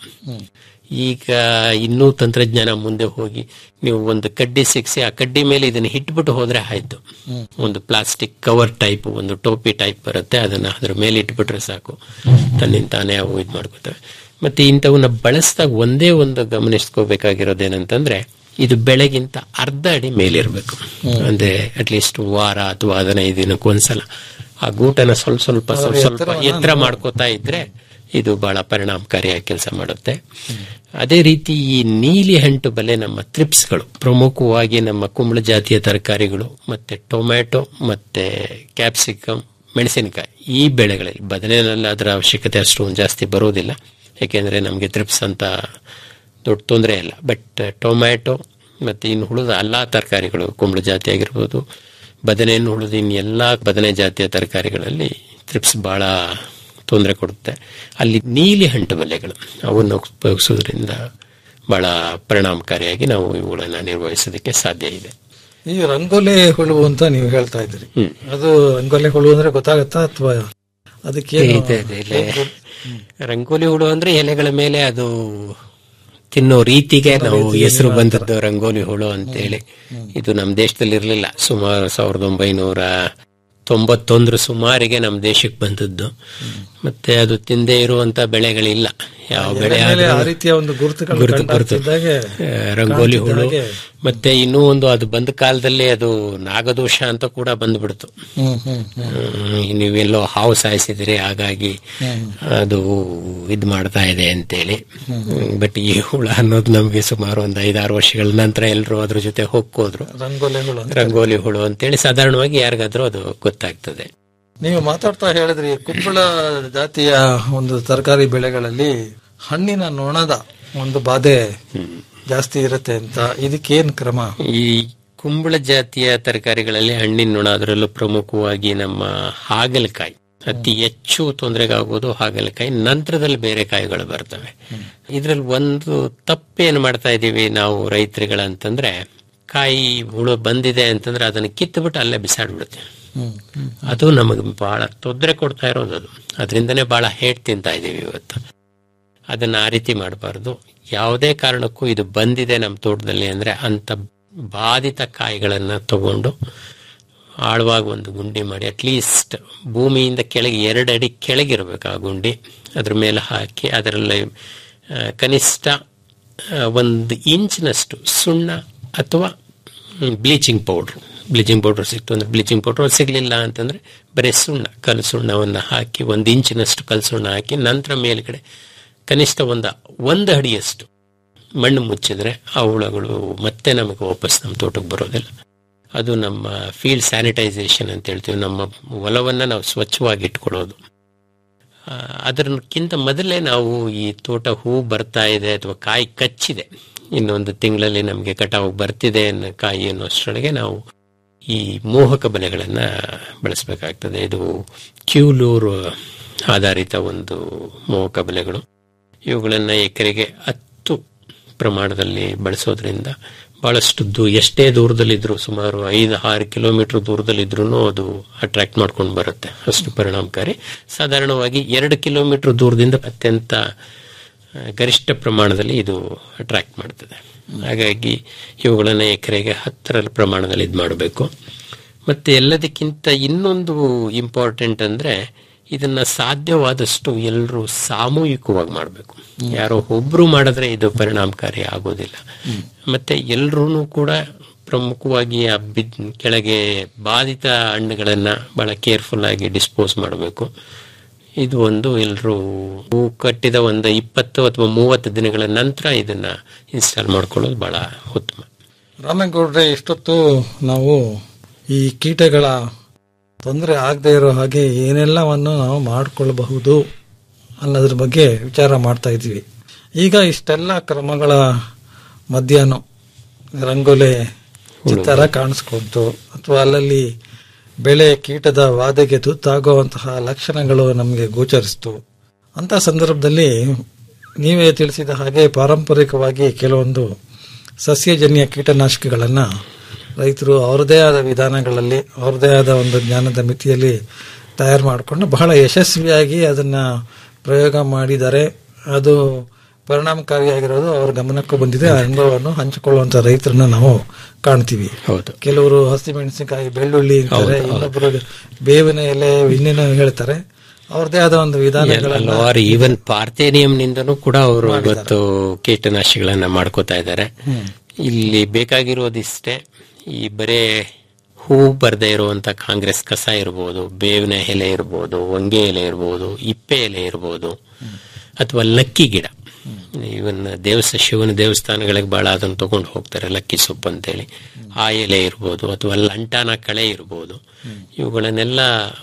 ಈಗ ಇನ್ನೂ ತಂತ್ರಜ್ಞಾನ ಮುಂದೆ ಹೋಗಿ ನೀವು ಒಂದು ಕಡ್ಡಿ ಸಿಕ್ಸಿ ಆ ಕಡ್ಡಿ ಮೇಲೆ ಇದನ್ನ ಇಟ್ಬಿಟ್ಟು ಹೋದ್ರೆ ಆಯ್ತು ಒಂದು ಪ್ಲಾಸ್ಟಿಕ್ ಕವರ್ ಟೈಪ್ ಒಂದು ಟೋಪಿ ಟೈಪ್ ಬರುತ್ತೆ ಅದನ್ನ ಅದ್ರ ಮೇಲೆ ಇಟ್ಬಿಟ್ರೆ ಸಾಕು ತನ್ನಿಂದ ತಾನೇ ಅವು ಇದು ಮಾಡ್ಕೋತವೆ ಮತ್ತೆ ಇಂಥವನ್ನ ಬಳಸಿದಾಗ ಒಂದೇ ಒಂದು ಗಮನಿಸ್ಕೋಬೇಕಾಗಿರೋದೇನಂತಂದ್ರೆ ಇದು ಬೆಳೆಗಿಂತ ಅರ್ಧ ಅಡಿ ಮೇಲಿರ್ಬೇಕು ಅಂದ್ರೆ ಅಟ್ಲೀಸ್ಟ್ ವಾರ ಅಥವಾ ಹದಿನೈದು ದಿನಕ್ಕೆ ಒಂದ್ಸಲ ಆ ಗೂಟನ ಸ್ವಲ್ಪ ಸ್ವಲ್ಪ ಸ್ವಲ್ಪ ಸ್ವಲ್ಪ ಎತ್ತರ ಮಾಡ್ಕೋತಾ ಇದ್ರೆ ಇದು ಬಹಳ ಪರಿಣಾಮಕಾರಿಯಾಗಿ ಕೆಲಸ ಮಾಡುತ್ತೆ ಅದೇ ರೀತಿ ಈ ನೀಲಿ ಹಂಟು ಬಲೆ ನಮ್ಮ ತ್ರಿಪ್ಸ್ಗಳು ಪ್ರಮುಖವಾಗಿ ನಮ್ಮ ಕುಂಬಳ ಜಾತಿಯ ತರಕಾರಿಗಳು ಮತ್ತೆ ಟೊಮ್ಯಾಟೊ ಮತ್ತೆ ಕ್ಯಾಪ್ಸಿಕಮ್ ಮೆಣಸಿನಕಾಯಿ ಈ ಬೆಳೆಗಳಲ್ಲಿ ಬದನೆನಲ್ಲಿ ಅದರ ಅವಶ್ಯಕತೆ ಅಷ್ಟೊಂದು ಜಾಸ್ತಿ ಬರೋದಿಲ್ಲ ಯಾಕೆಂದ್ರೆ ನಮಗೆ ತ್ರಿಪ್ಸ್ ಅಂತ ದೊಡ್ಡ ತೊಂದರೆ ಇಲ್ಲ ಬಟ್ ಟೊಮ್ಯಾಟೊ ಮತ್ತೆ ಇನ್ನು ಉಳಿದ ಎಲ್ಲಾ ತರಕಾರಿಗಳು ಕುಂಬಳ ಜಾತಿ ಆಗಿರ್ಬೋದು ಬದನೆಯನ್ನು ಉಳಿದ ಇನ್ನು ಎಲ್ಲಾ ಬದನೆ ಜಾತಿಯ ತರಕಾರಿಗಳಲ್ಲಿ ತ್ರಿಪ್ಸ್ ಬಹಳ ತೊಂದರೆ ಕೊಡುತ್ತೆ ಅಲ್ಲಿ ನೀಲಿ ಹಂಟು ಬಲೆಗಳು ಅವನ್ನು ಉಪಯೋಗಿಸೋದ್ರಿಂದ ಬಹಳ ಪರಿಣಾಮಕಾರಿಯಾಗಿ ನಾವು ಇವುಗಳನ್ನ ನಿರ್ವಹಿಸೋದಕ್ಕೆ ಸಾಧ್ಯ ಇದೆ ಈ ರಂಗೋಲಿ ಹುಳು ಅಂತ ನೀವು ಹೇಳ್ತಾ ಇದ್ರಿ ಅದು ರಂಗೋಲಿ ಹುಳು ಅಂದ್ರೆ ಗೊತ್ತಾಗತ್ತಾ ಅಥವಾ ಅದಕ್ಕೆ ಇದೆ, ಇದೆ, ಇದೆ. ರಂಗೋಲಿ ಹುಳು ಅಂದ್ರೆ ಎಲೆಗಳ ಮೇಲೆ ಅದು ತಿನ್ನೋ ರೀತಿಗೆ ನಾವು ಹೆಸರು ಬಂದದ್ದು ರಂಗೋಲಿ ಹುಳು ಅಂತೇಳಿ ಇದು ನಮ್ಮ ದೇಶದಲ್ಲಿ ಇರಲಿಲ್ಲ ಸುಮಾರು ಸಾವಿರದ ಒಂಬೈನೂರ ತೊಂಬತ್ತೊಂದರ ಸುಮಾರಿಗೆ ನಮ್ಮ ದೇಶಕ್ಕೆ ಬಂದದ್ದು ಮತ್ತೆ ಅದು ತಿಂದೇ ಇರುವಂತ ಬೆಳೆಗಳಿಲ್ಲ ಯಾವ ಬೆಳೆ ಮೇಲೆ ಆ ಆದ್ರೂ ರೀತಿಯ ಒಂದು ಗುರುತುಗಳು ಗುರುತು ಗುರುತು ಕಂಡಾಗ್ತಿದ್ದಾಗೆ ಆ, ರಂಗೋಲಿ ಹುಳು ಕಾಣ್ತಿದ್ದಾಗೆ. ಮತ್ತೆ ಇನ್ನೂ ಒಂದು ಅದು ಬಂದ ಕಾಲದಲ್ಲಿ ಅದು ನಾಗದೋಷ ಅಂತ ಕೂಡ ಬಂದ್ಬಿಡ್ತು ಹ್ಮ್ ಹ್ಮ್ ಹ್ಮ್. ಹ್ಮ್, ನೀವೆಲ್ಲೋ ಹಾವು ಸಾಯಿಸಿದ್ರಿ ಹಾಗಾಗಿ ಅದು ಇದ್ ಮಾಡ್ತಾ ಇದೆ ಅಂತೇಳಿ ಬಟ್ ಈ ಹುಳ ಅನ್ನೋದು ನಮ್ಗೆ ಸುಮಾರು ಒಂದು ಐದಾರು ವರ್ಷಗಳ ನಂತರ ಎಲ್ಲರೂ ಅದ್ರ ಜೊತೆ ಹೋಗ್ಕೋದ್ರು ರಂಗೋಲಿ ಹುಳು ಅಂತ. ರಂಗೋಲಿ ಹುಳು ಅಂತೇಳಿ ಸಾಧಾರಣವಾಗಿ ಯಾರಿಗಾದ್ರೂ ಅದು ಗೊತ್ತಾಗ್ತದೆ ನೀವು ಮಾತಾಡ್ತಾ ಹೇಳಿದ್ರಿ ಕುಂಬಳ ಜಾತಿಯ ಒಂದು ತರಕಾರಿ ಬೆಳೆಗಳಲ್ಲಿ ಹಣ್ಣಿನ ನೊಣದ ಒಂದು ಬಾಧೆ ಜಾಸ್ತಿ ಇರುತ್ತೆ ಅಂತ ಇದಕ್ಕೇನ್ ಕ್ರಮ ಈ ಕುಂಬಳ ಜಾತಿಯ ತರಕಾರಿಗಳಲ್ಲಿ ಹಣ್ಣಿನ ನೊಣ ಅದರಲ್ಲೂ ಪ್ರಮುಖವಾಗಿ ನಮ್ಮ ಹಾಗಲಕಾಯಿ ಅತಿ ಹೆಚ್ಚು ತೊಂದರೆಗಾಗೋದು ಹಾಗಲಕಾಯಿ ನಂತರದಲ್ಲಿ ಬೇರೆ ಕಾಯಿಗಳು ಬರ್ತವೆ ಇದ್ರಲ್ಲಿ ಒಂದು ತಪ್ಪೇನು ಮಾಡ್ತಾ ಇದೀವಿ ನಾವು ರೈತರುಗಳಂತಂದ್ರೆ ಕಾಯಿ ಹುಳು ಬಂದಿದೆ ಅಂತಂದ್ರೆ ಅದನ್ನ ಕಿತ್ತುಬಿಟ್ಟು ಅಲ್ಲೇ ಬಿಸಾಡ್ಬಿಡುತ್ತೆ ಅದು ನಮಗೆ ಬಹಳ ತೊಂದರೆ ಕೊಡ್ತಾ ಇರೋದು ಅದು ಅದರಿಂದನೇ ಬಹಳ ಹೇಟ್ ತಿಂತಾ ಇದೀವಿ ಇವತ್ತು ಅದನ್ನ ಆ ರೀತಿ ಮಾಡಬಾರ್ದು ಯಾವುದೇ ಕಾರಣಕ್ಕೂ ಇದು ಬಂದಿದೆ ನಮ್ಮ ತೋಟದಲ್ಲಿ ಅಂದ್ರೆ ಅಂತ ಬಾಧಿತ ಕಾಯಿಗಳನ್ನ ತಗೊಂಡು ಆಳವಾಗಿ ಒಂದು ಗುಂಡಿ ಮಾಡಿ ಅಟ್ಲೀಸ್ಟ್ ಭೂಮಿಯಿಂದ ಕೆಳಗೆ ಎರಡು ಅಡಿ ಕೆಳಗಿರ್ಬೇಕು ಆ ಗುಂಡಿ ಅದ್ರ ಮೇಲೆ ಹಾಕಿ ಅದರಲ್ಲಿ ಆ, ಕನಿಷ್ಠ ಆ, ಒಂದು ಇಂಚಿನಷ್ಟು ಸುಣ್ಣ ಅಥವಾ ಬ್ಲೀಚಿಂಗ್ ಪೌಡ್ರ್ ಬ್ಲೀಚಿಂಗ್ ಪೌಡರ್ ಸಿಕ್ತು ಅಂದ್ರೆ ಬ್ಲೀಚಿಂಗ್ ಪೌಡರ್ ಸಿಗ್ಲಿಲ್ಲ ಅಂತಂದ್ರೆ ಬರೀ ಸುಣ್ಣ ಕಲ್ ಸುಣ್ಣವನ್ನು ಹಾಕಿ ಒಂದು ಇಂಚಿನಷ್ಟು ಕಲ್ ಸುಣ್ಣ ಹಾಕಿ ನಂತರ ಮೇಲ್ಗಡೆ ಕನಿಷ್ಠ ಒಂದು ಒಂದು ಅಡಿಯಷ್ಟು ಮಣ್ಣು ಮುಚ್ಚಿದ್ರೆ ಆ ಹುಳಗಳು ಮತ್ತೆ ನಮಗೆ ವಾಪಸ್ ನಮ್ಮ ತೋಟಕ್ಕೆ ಬರೋದಿಲ್ಲ ಅದು ನಮ್ಮ ಫೀಲ್ಡ್ ಸ್ಯಾನಿಟೈಸೇಷನ್ ಅಂತ ಹೇಳ್ತೀವಿ ನಮ್ಮ ಹೊಲವನ್ನ ನಾವು ಸ್ವಚ್ಛವಾಗಿ ಇಟ್ಕೊಳ್ಳೋದು ಆ, ಅದಕ್ಕಿಂತ ಮೊದಲೇ ನಾವು ಈ ತೋಟ ಹೂ ಬರ್ತಾ ಇದೆ ಅಥವಾ ಕಾಯಿ ಕಚ್ಚಿದೆ ಇನ್ನೊಂದು ತಿಂಗಳಲ್ಲಿ ನಮಗೆ ಕಟಾವು ಬರ್ತಿದೆ ಅನ್ನೋ ಕಾಯಿ ಅನ್ನೋಷ್ಟರೊಳಗೆ ನಾವು ಈ ಮೋಹಕ ಬಲೆಗಳನ್ನ ಬಳಸಬೇಕಾಗ್ತದೆ ಇದು ಕ್ಯೂಲೂರ್ ಆಧಾರಿತ ಒಂದು ಮೋಹಕ ಬಲೆಗಳು ಇವುಗಳನ್ನ ಎಕರೆಗೆ ಹತ್ತು ಪ್ರಮಾಣದಲ್ಲಿ ಬಳಸೋದ್ರಿಂದ ಬಹಳಷ್ಟು ದೂ ಎಷ್ಟೇ ದೂರದಲ್ಲಿದ್ರು ಸುಮಾರು ಐದು ಆರು ಕಿಲೋಮೀಟರ್ ದೂರದಲ್ಲಿದ್ರು ಅದು ಅಟ್ರಾಕ್ಟ್ ಮಾಡ್ಕೊಂಡು ಬರುತ್ತೆ ಅಷ್ಟು ಪರಿಣಾಮಕಾರಿ ಸಾಧಾರಣವಾಗಿ ಎರಡು ಕಿಲೋಮೀಟರ್ ದೂರದಿಂದ ಅತ್ಯಂತ ಆ, ಗರಿಷ್ಠ ಪ್ರಮಾಣದಲ್ಲಿ ಇದು ಅಟ್ರಾಕ್ಟ್ ಮಾಡ್ತದೆ ಹಾಗಾಗಿ ಇವುಗಳನ್ನ ಎಕರೆಗೆ ಹತ್ತರ ಪ್ರಮಾಣದಲ್ಲಿ ಇದು ಮಾಡಬೇಕು ಮತ್ತೆ ಎಲ್ಲದಕ್ಕಿಂತ ಇನ್ನೊಂದು ಇಂಪಾರ್ಟೆಂಟ್ ಅಂದ್ರೆ ಇದನ್ನ ಸಾಧ್ಯವಾದಷ್ಟು ಎಲ್ಲರೂ ಸಾಮೂಹಿಕವಾಗಿ ಮಾಡಬೇಕು ಯಾರೋ ಒಬ್ರು ಮಾಡಿದ್ರೆ ಇದು ಪರಿಣಾಮಕಾರಿ ಆಗೋದಿಲ್ಲ ಮತ್ತೆ ಎಲ್ರೂ ಕೂಡ ಪ್ರಮುಖವಾಗಿ ಆ ಬಿದ್ ಕೆಳಗೆ ಬಾಧಿತ ಹಣ್ಣುಗಳನ್ನ ಬಹಳ ಕೇರ್ಫುಲ್ ಆಗಿ ಡಿಸ್ಪೋಸ್ ಮಾಡಬೇಕು ಇದು ಒಂದು ಎಲ್ಲರೂ ಹೂ ಕಟ್ಟಿದ ಒಂದು ಇಪ್ಪತ್ತು ಅಥವಾ ಮೂವತ್ತು ದಿನಗಳ ನಂತರ ಇದನ್ನ ಇನ್ಸ್ಟಾಲ್ ಮಾಡ್ಕೊಳ್ಳೋದು ಬಹಳ ಉತ್ತಮ ರಾಮೇಗೌಡ್ರೆ ಇಷ್ಟೊತ್ತು ನಾವು ಈ ಕೀಟಗಳ ತೊಂದರೆ ಆಗದೆ ಇರೋ ಹಾಗೆ ಏನೆಲ್ಲವನ್ನು ನಾವು ಮಾಡಿಕೊಳ್ಳಬಹುದು ಅನ್ನೋದ್ರ ಬಗ್ಗೆ ವಿಚಾರ ಮಾಡ್ತಾ ಇದ್ವಿ ಈಗ ಇಷ್ಟೆಲ್ಲ ಕ್ರಮಗಳ ಮಧ್ಯಾಹ್ನ ರಂಗೋಲೆ ಚಿತ್ತಾರ ಕಾಣಿಸ್ಕೊಂತು ಅಥವಾ ಅಲ್ಲಲ್ಲಿ ಬೆಳೆ ಕೀಟದ ವಾದೆಗೆ ತುತ್ತಾಗುವಂತಹ ಲಕ್ಷಣಗಳು ನಮಗೆ ಗೋಚರಿಸ್ತು ಅಂತ ಸಂದರ್ಭದಲ್ಲಿ ನೀವೇ ತಿಳಿಸಿದ ಹಾಗೆ ಪಾರಂಪರಿಕವಾಗಿ ಕೆಲವೊಂದು ಸಸ್ಯಜನ್ಯ ಕೀಟನಾಶಕಗಳನ್ನು ರೈತರು ಅವರದೇ ಆದ ವಿಧಾನಗಳಲ್ಲಿ ಅವರದೇ ಆದ ಒಂದು ಜ್ಞಾನದ ಮಿತಿಯಲ್ಲಿ ತಯಾರು ಮಾಡಿಕೊಂಡು ಬಹಳ ಯಶಸ್ವಿಯಾಗಿ ಅದನ್ನ ಪ್ರಯೋಗ ಮಾಡಿದ್ದಾರೆ ಅದು ಪರಿಣಾಮಕಾರಿಯಾಗಿರೋದು ಅವ್ರ ಗಮನಕ್ಕೂ ಬಂದಿದೆ ಆ ಅನುಭವವನ್ನು ಹಂಚಿಕೊಳ್ಳುವಂತ ರೈತರನ್ನ ನಾವು ಕಾಣ್ತೀವಿ ಹೌದು ಕೆಲವರು ಹಸಿಮೆಣಸಿನಕಾಯಿ ಬೆಳ್ಳುಳ್ಳಿ ಅಂತಾರೆ ಇನ್ನೊಬ್ಬರು ಬೇವಿನ ಎಲೆ ಇನ್ನೇನೋ ಹೇಳ್ತಾರೆ ಅವ್ರದೇ ಆದ ಒಂದು ವಿಧಾನಗಳನ್ನ ಹಲವಾರು ಈವನ್ ಪಾರ್ಥೇನಿಯಂನಿಂದನೂ ಕೂಡ ಅವರು ಇವತ್ತು ಕೀಟನಾಶಿಗಳನ್ನ ಮಾಡ್ಕೋತಾ ಇದ್ದಾರೆ ಇಲ್ಲಿ ಬೇಕಾಗಿರೋದಿಷ್ಟೇ ಈ ಬರೇ ಹೂ ಬರದೇ ಇರುವಂತ ಕಾಂಗ್ರೆಸ್ ಕಸ ಇರ್ಬೋದು ಬೇವಿನ ಎಲೆ ಇರ್ಬೋದು ಹೊಂಗೆ ಎಲೆ ಇರ್ಬೋದು ಇಪ್ಪೆ ಎಲೆ ಇರ್ಬೋದು ಅಥವಾ ಲಕ್ಕಿ ಗಿಡ ಇವನ್ ದೇವಸ್ಥ ಶಿವನ ದೇವಸ್ಥಾನಗಳಿಗೆ ಬಹಳ ಅದನ್ನು ತಗೊಂಡು ಹೋಗ್ತಾರೆ ಲಕ್ಕಿ ಸೊಪ್ಪು ಅಂತೇಳಿ ಆ ಎಲೆ ಇರ್ಬೋದು ಅಥವಾ ಲಂಟಾನ ಕಳೆ ಇರ್ಬೋದು ಇವುಗಳನ್ನೆಲ್ಲ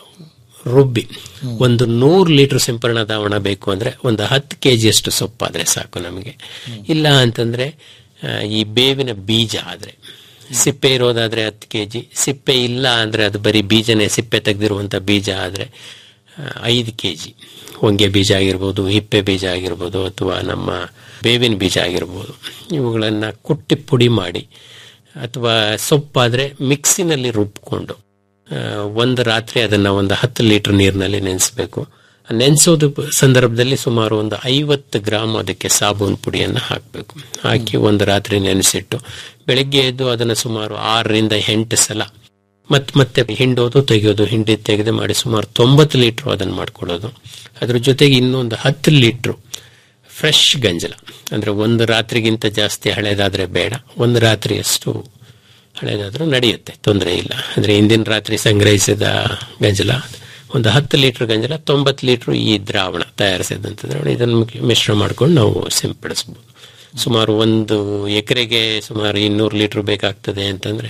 ರುಬ್ಬಿ ಒಂದು ನೂರು ಲೀಟರ್ ಸಿಂಪರಣಾ ದ್ರಾವಣ ಬೇಕು ಅಂದ್ರೆ ಒಂದು ಹತ್ತು ಕೆ ಜಿಯಷ್ಟು ಸೊಪ್ಪಾದ್ರೆ ಸಾಕು ನಮಗೆ ಇಲ್ಲ ಅಂತಂದ್ರೆ ಆ, ಈ ಬೇವಿನ ಬೀಜ ಆದ್ರೆ ಸಿಪ್ಪೆ ಇರೋದಾದ್ರೆ ಹತ್ತು ಕೆ ಜಿ ಸಿಪ್ಪೆ ಇಲ್ಲ ಅಂದ್ರೆ ಅದು ಬರೀ ಬೀಜನೇ ಸಿಪ್ಪೆ ತೆಗೆದಿರುವಂತ ಬೀಜ ಆದ್ರೆ ಐದು ಕೆ ಜಿ ಹೊಂಗೆ ಬೀಜ ಆಗಿರ್ಬೋದು ಹಿಪ್ಪೆ ಬೀಜ ಆಗಿರ್ಬೋದು ಅಥವಾ ನಮ್ಮ ಬೇವಿನ ಬೀಜ ಆಗಿರ್ಬೋದು ಇವುಗಳನ್ನ ಕುಟ್ಟಿ ಪುಡಿ ಮಾಡಿ ಅಥವಾ ಸೊಪ್ಪಾದ್ರೆ ಮಿಕ್ಸಿನಲ್ಲಿ ರುಬ್ಕೊಂಡು ಆ, ಒಂದು ರಾತ್ರಿ ಅದನ್ನ ಒಂದು ಹತ್ತು ಲೀಟರ್ ನೀರಿನಲ್ಲಿ ನೆನೆಸಬೇಕು ನೆನೆಸೋದು ಸಂದರ್ಭದಲ್ಲಿ ಸುಮಾರು ಒಂದು ಐವತ್ತು ಗ್ರಾಮ್ ಅದಕ್ಕೆ ಸಾಬೂನ್ ಪುಡಿಯನ್ನು ಹಾಕಬೇಕು ಹಾಕಿ ಒಂದು ರಾತ್ರಿ ನೆನೆಸಿಟ್ಟು ಬೆಳಗ್ಗೆ ಎದ್ದು ಅದನ್ನು ಸುಮಾರು ಆರರಿಂದ ಎಂಟು ಸಲ ಮತ್ ಮತ್ತೆ ಹಿಂಡೋದು ತೆಗೆಯೋದು ಹಿಂಡಿ ತೆಗೆದು ಮಾಡಿ ಸುಮಾರು ತೊಂಬತ್ತು ಲೀಟರ್ ಅದನ್ನು ಮಾಡ್ಕೊಳ್ಳೋದು ಅದ್ರ ಜೊತೆಗೆ ಇನ್ನೊಂದು ಹತ್ತು ಲೀಟ್ರು ಫ್ರೆಶ್ ಗಂಜಲ ಅಂದ್ರೆ ಒಂದು ರಾತ್ರಿಗಿಂತ ಜಾಸ್ತಿ ಹಳೇದಾದ್ರೆ ಬೇಡ ಒಂದು ರಾತ್ರಿಯಷ್ಟು ಹಳೇದಾದ್ರೂ ನಡೆಯುತ್ತೆ ತೊಂದರೆ ಇಲ್ಲ ಅಂದ್ರೆ ಹಿಂದಿನ ರಾತ್ರಿ ಸಂಗ್ರಹಿಸಿದ ಗಂಜಲ ಒಂದು ಹತ್ತು ಲೀಟರ್ ಗಂಜಲ ತೊಂಬತ್ತು ಲೀಟರ್ ಈ ದ್ರಾವಣ ತಯಾರಿಸಿದಂಥ ದ್ರಾವಣ ಇದನ್ನು ಮಿಶ್ರ ಮಾಡ್ಕೊಂಡು ನಾವು ಸಿಂಪಡಿಸ್ಬೋದು ಸುಮಾರು ಒಂದು ಎಕರೆಗೆ ಸುಮಾರು ಇನ್ನೂರು ಲೀಟರ್ ಬೇಕಾಗ್ತದೆ ಅಂತಂದ್ರೆ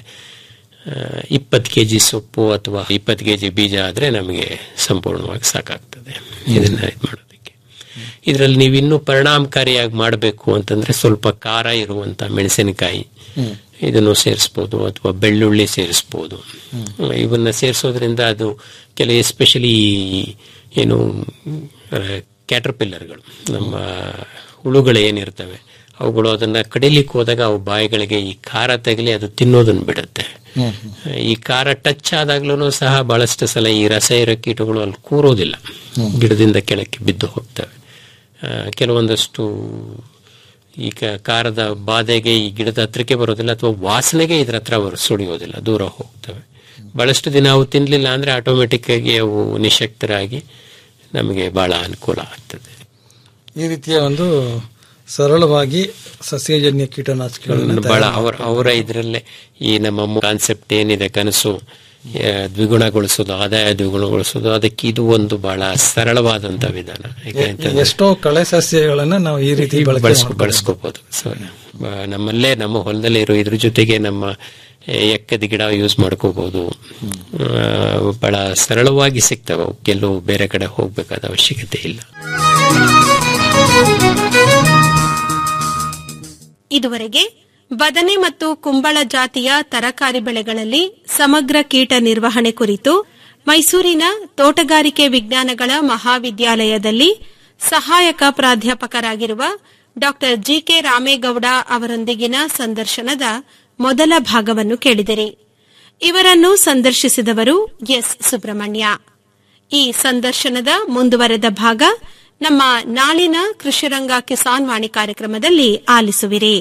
ಇಪ್ಪತ್ತು ಕೆ ಜಿ ಸೊಪ್ಪು ಅಥವಾ ಇಪ್ಪತ್ತು ಕೆ ಜಿ ಬೀಜ ಆದರೆ ನಮಗೆ ಸಂಪೂರ್ಣವಾಗಿ ಸಾಕಾಗ್ತದೆ ಇದನ್ನ ಇದು ಮಾಡೋದಕ್ಕೆ ಇದರಲ್ಲಿ ನೀವು ಇನ್ನೂ ಪರಿಣಾಮಕಾರಿಯಾಗಿ ಮಾಡಬೇಕು ಅಂತಂದ್ರೆ ಸ್ವಲ್ಪ ಖಾರ ಇರುವಂತ ಮೆಣಸಿನಕಾಯಿ ಇದನ್ನು ಸೇರಿಸ್ಬೋದು ಅಥವಾ ಬೆಳ್ಳುಳ್ಳಿ ಸೇರಿಸ್ಬೋದು ಇವನ್ನ ಸೇರಿಸೋದ್ರಿಂದ ಅದು ಕೆಲವು ಎಸ್ಪೆಷಲಿ ಏನು ಕ್ಯಾಟರ್ಪಿಲ್ಲರ್ಗಳು ನಮ್ಮ ಹುಳುಗಳು ಏನಿರ್ತವೆ ಅವುಗಳು ಅದನ್ನ ಕಡಿಲಿಕ್ಕೆ ಹೋದಾಗ ಅವು ಬಾಯಿಗಳಿಗೆ ಈ ಖಾರ ತಗಲಿ ಅದು ತಿನ್ನೋದನ್ನ ಬಿಡುತ್ತೆ ಈ ಖಾರ ಟಚ್ ಆದಾಗ್ಲೂ ಸಹ ಬಹಳಷ್ಟು ಸಲ ಈ ರಸ ಇರೋ ಕೀಟಗಳು ಅಲ್ಲಿ ಕೂರೋದಿಲ್ಲ ಗಿಡದಿಂದ ಕೆಳಕ್ಕೆ ಬಿದ್ದು ಹೋಗ್ತವೆ ಆ, ಕೆಲವೊಂದಷ್ಟು ಈ ಕ- ಖಾರದ ಬಾಧೆಗೆ ಈ ಗಿಡದ ಹತ್ರಕ್ಕೆ ಬರೋದಿಲ್ಲ ಅಥವಾ ವಾಸನೆಗೆ ಇದ್ರ ಹತ್ರ ಬರೋ ಸುಳಿಯೋದಿಲ್ಲ ದೂರ ಹೋಗ್ತವೆ ಬಹಳಷ್ಟು ದಿನ ಅವು ತಿನ್ಲಿಲ್ಲ ಅಂದ್ರೆ ಆಟೋಮೆಟಿಕ್ ಆಗಿ ಅವು ನಿಶಕ್ತರಾಗಿ ನಮಗೆ ಬಹಳ ಅನುಕೂಲ ಆಗ್ತದೆ ಈ ರೀತಿಯ ಒಂದು ಸರಳವಾಗಿ ಸಸ್ಯಜನ್ಯ ಕೀಟನಾಶಕಗಳನ್ನ ಬಹಳ ತಯಾರು ಅವರ ಅವರ ಇದರಲ್ಲೇ ಈ ನಮ್ಮ ಕಾನ್ಸೆಪ್ಟ್ ಏನಿದೆ ಕನಸು ಆ, ದ್ವಿಗುಣಗೊಳಿಸೋದು ಆದಾಯ ದ್ವಿಗುಣಗೊಳಿಸೋದು ಅದಕ್ಕೆ ಇದು ಒಂದು ಬಹಳ ಸರಳವಾದಂತ ವಿಧಾನ ಯಾಕೆ ಅಂತಂದ್ರೆ ಎಷ್ಟೋ ಕಳೆ ಸಸ್ಯಗಳನ್ನ ನಾವು ಈ ರೀತಿ ಬಳಕೆ ಬಳಸ್ಕೊ ಮಾಡ್ಕೊಳ್ಬೋದು. ಬಳಸ್ಕೋಬಹುದು ಸೊ ಬ- ನಮ್ಮಲ್ಲೇ ನಮ್ಮ ಹೊಲದಲ್ಲೇ ಇರೋ ಇದ್ರ ಜೊತೆಗೆ ನಮ್ಮ ಎ, ಎಕ್ಕದ ಗಿಡ ಯೂಸ್ ಮಾಡ್ಕೋಬಹುದು ಆ, ಬಹಳ ಸರಳವಾಗಿ ಸಿಗ್ತವೆ ಅವು. ಕೆಲವು ಬೇರೆ ಕಡೆ ಹೋಗ್ಬೇಕಾದ ಅವಶ್ಯಕತೆ ಇಲ್ಲ ಇದುವರೆಗೆ ಬದನೆ ಮತ್ತು ಕುಂಬಳ ಜಾತಿಯ ತರಕಾರಿ ಬೆಳೆಗಳಲ್ಲಿ ಸಮಗ್ರ ಕೀಟ ನಿರ್ವಹಣೆ ಕುರಿತು ಮೈಸೂರಿನ ತೋಟಗಾರಿಕೆ ವಿಜ್ಞಾನಗಳ ಮಹಾವಿದ್ಯಾಲಯದಲ್ಲಿ ಸಹಾಯಕ ಪ್ರಾಧ್ಯಾಪಕರಾಗಿರುವ ಡಾ ಜಿಕೆ ರಾಮೇಗೌಡ ಅವರೊಂದಿಗಿನ ಸಂದರ್ಶನದ ಮೊದಲ ಭಾಗವನ್ನು ಕೇಳಿದಿರಿ ಇವರನ್ನು ಸಂದರ್ಶಿಸಿದವರು ಎಸ್ ಸುಬ್ರಹ್ಮಣ್ಯ ಈ ಸಂದರ್ಶನದ ಮುಂದುವರೆದ ಭಾಗ ನಮ್ಮ ನಾಳಿನ ಕೃಷಿರಂಗ ಕಿಸಾನ್ ವಾಣಿ ಕಾರ್ಯಕ್ರಮದಲ್ಲಿ ಆಲಿಸುವಿರಿ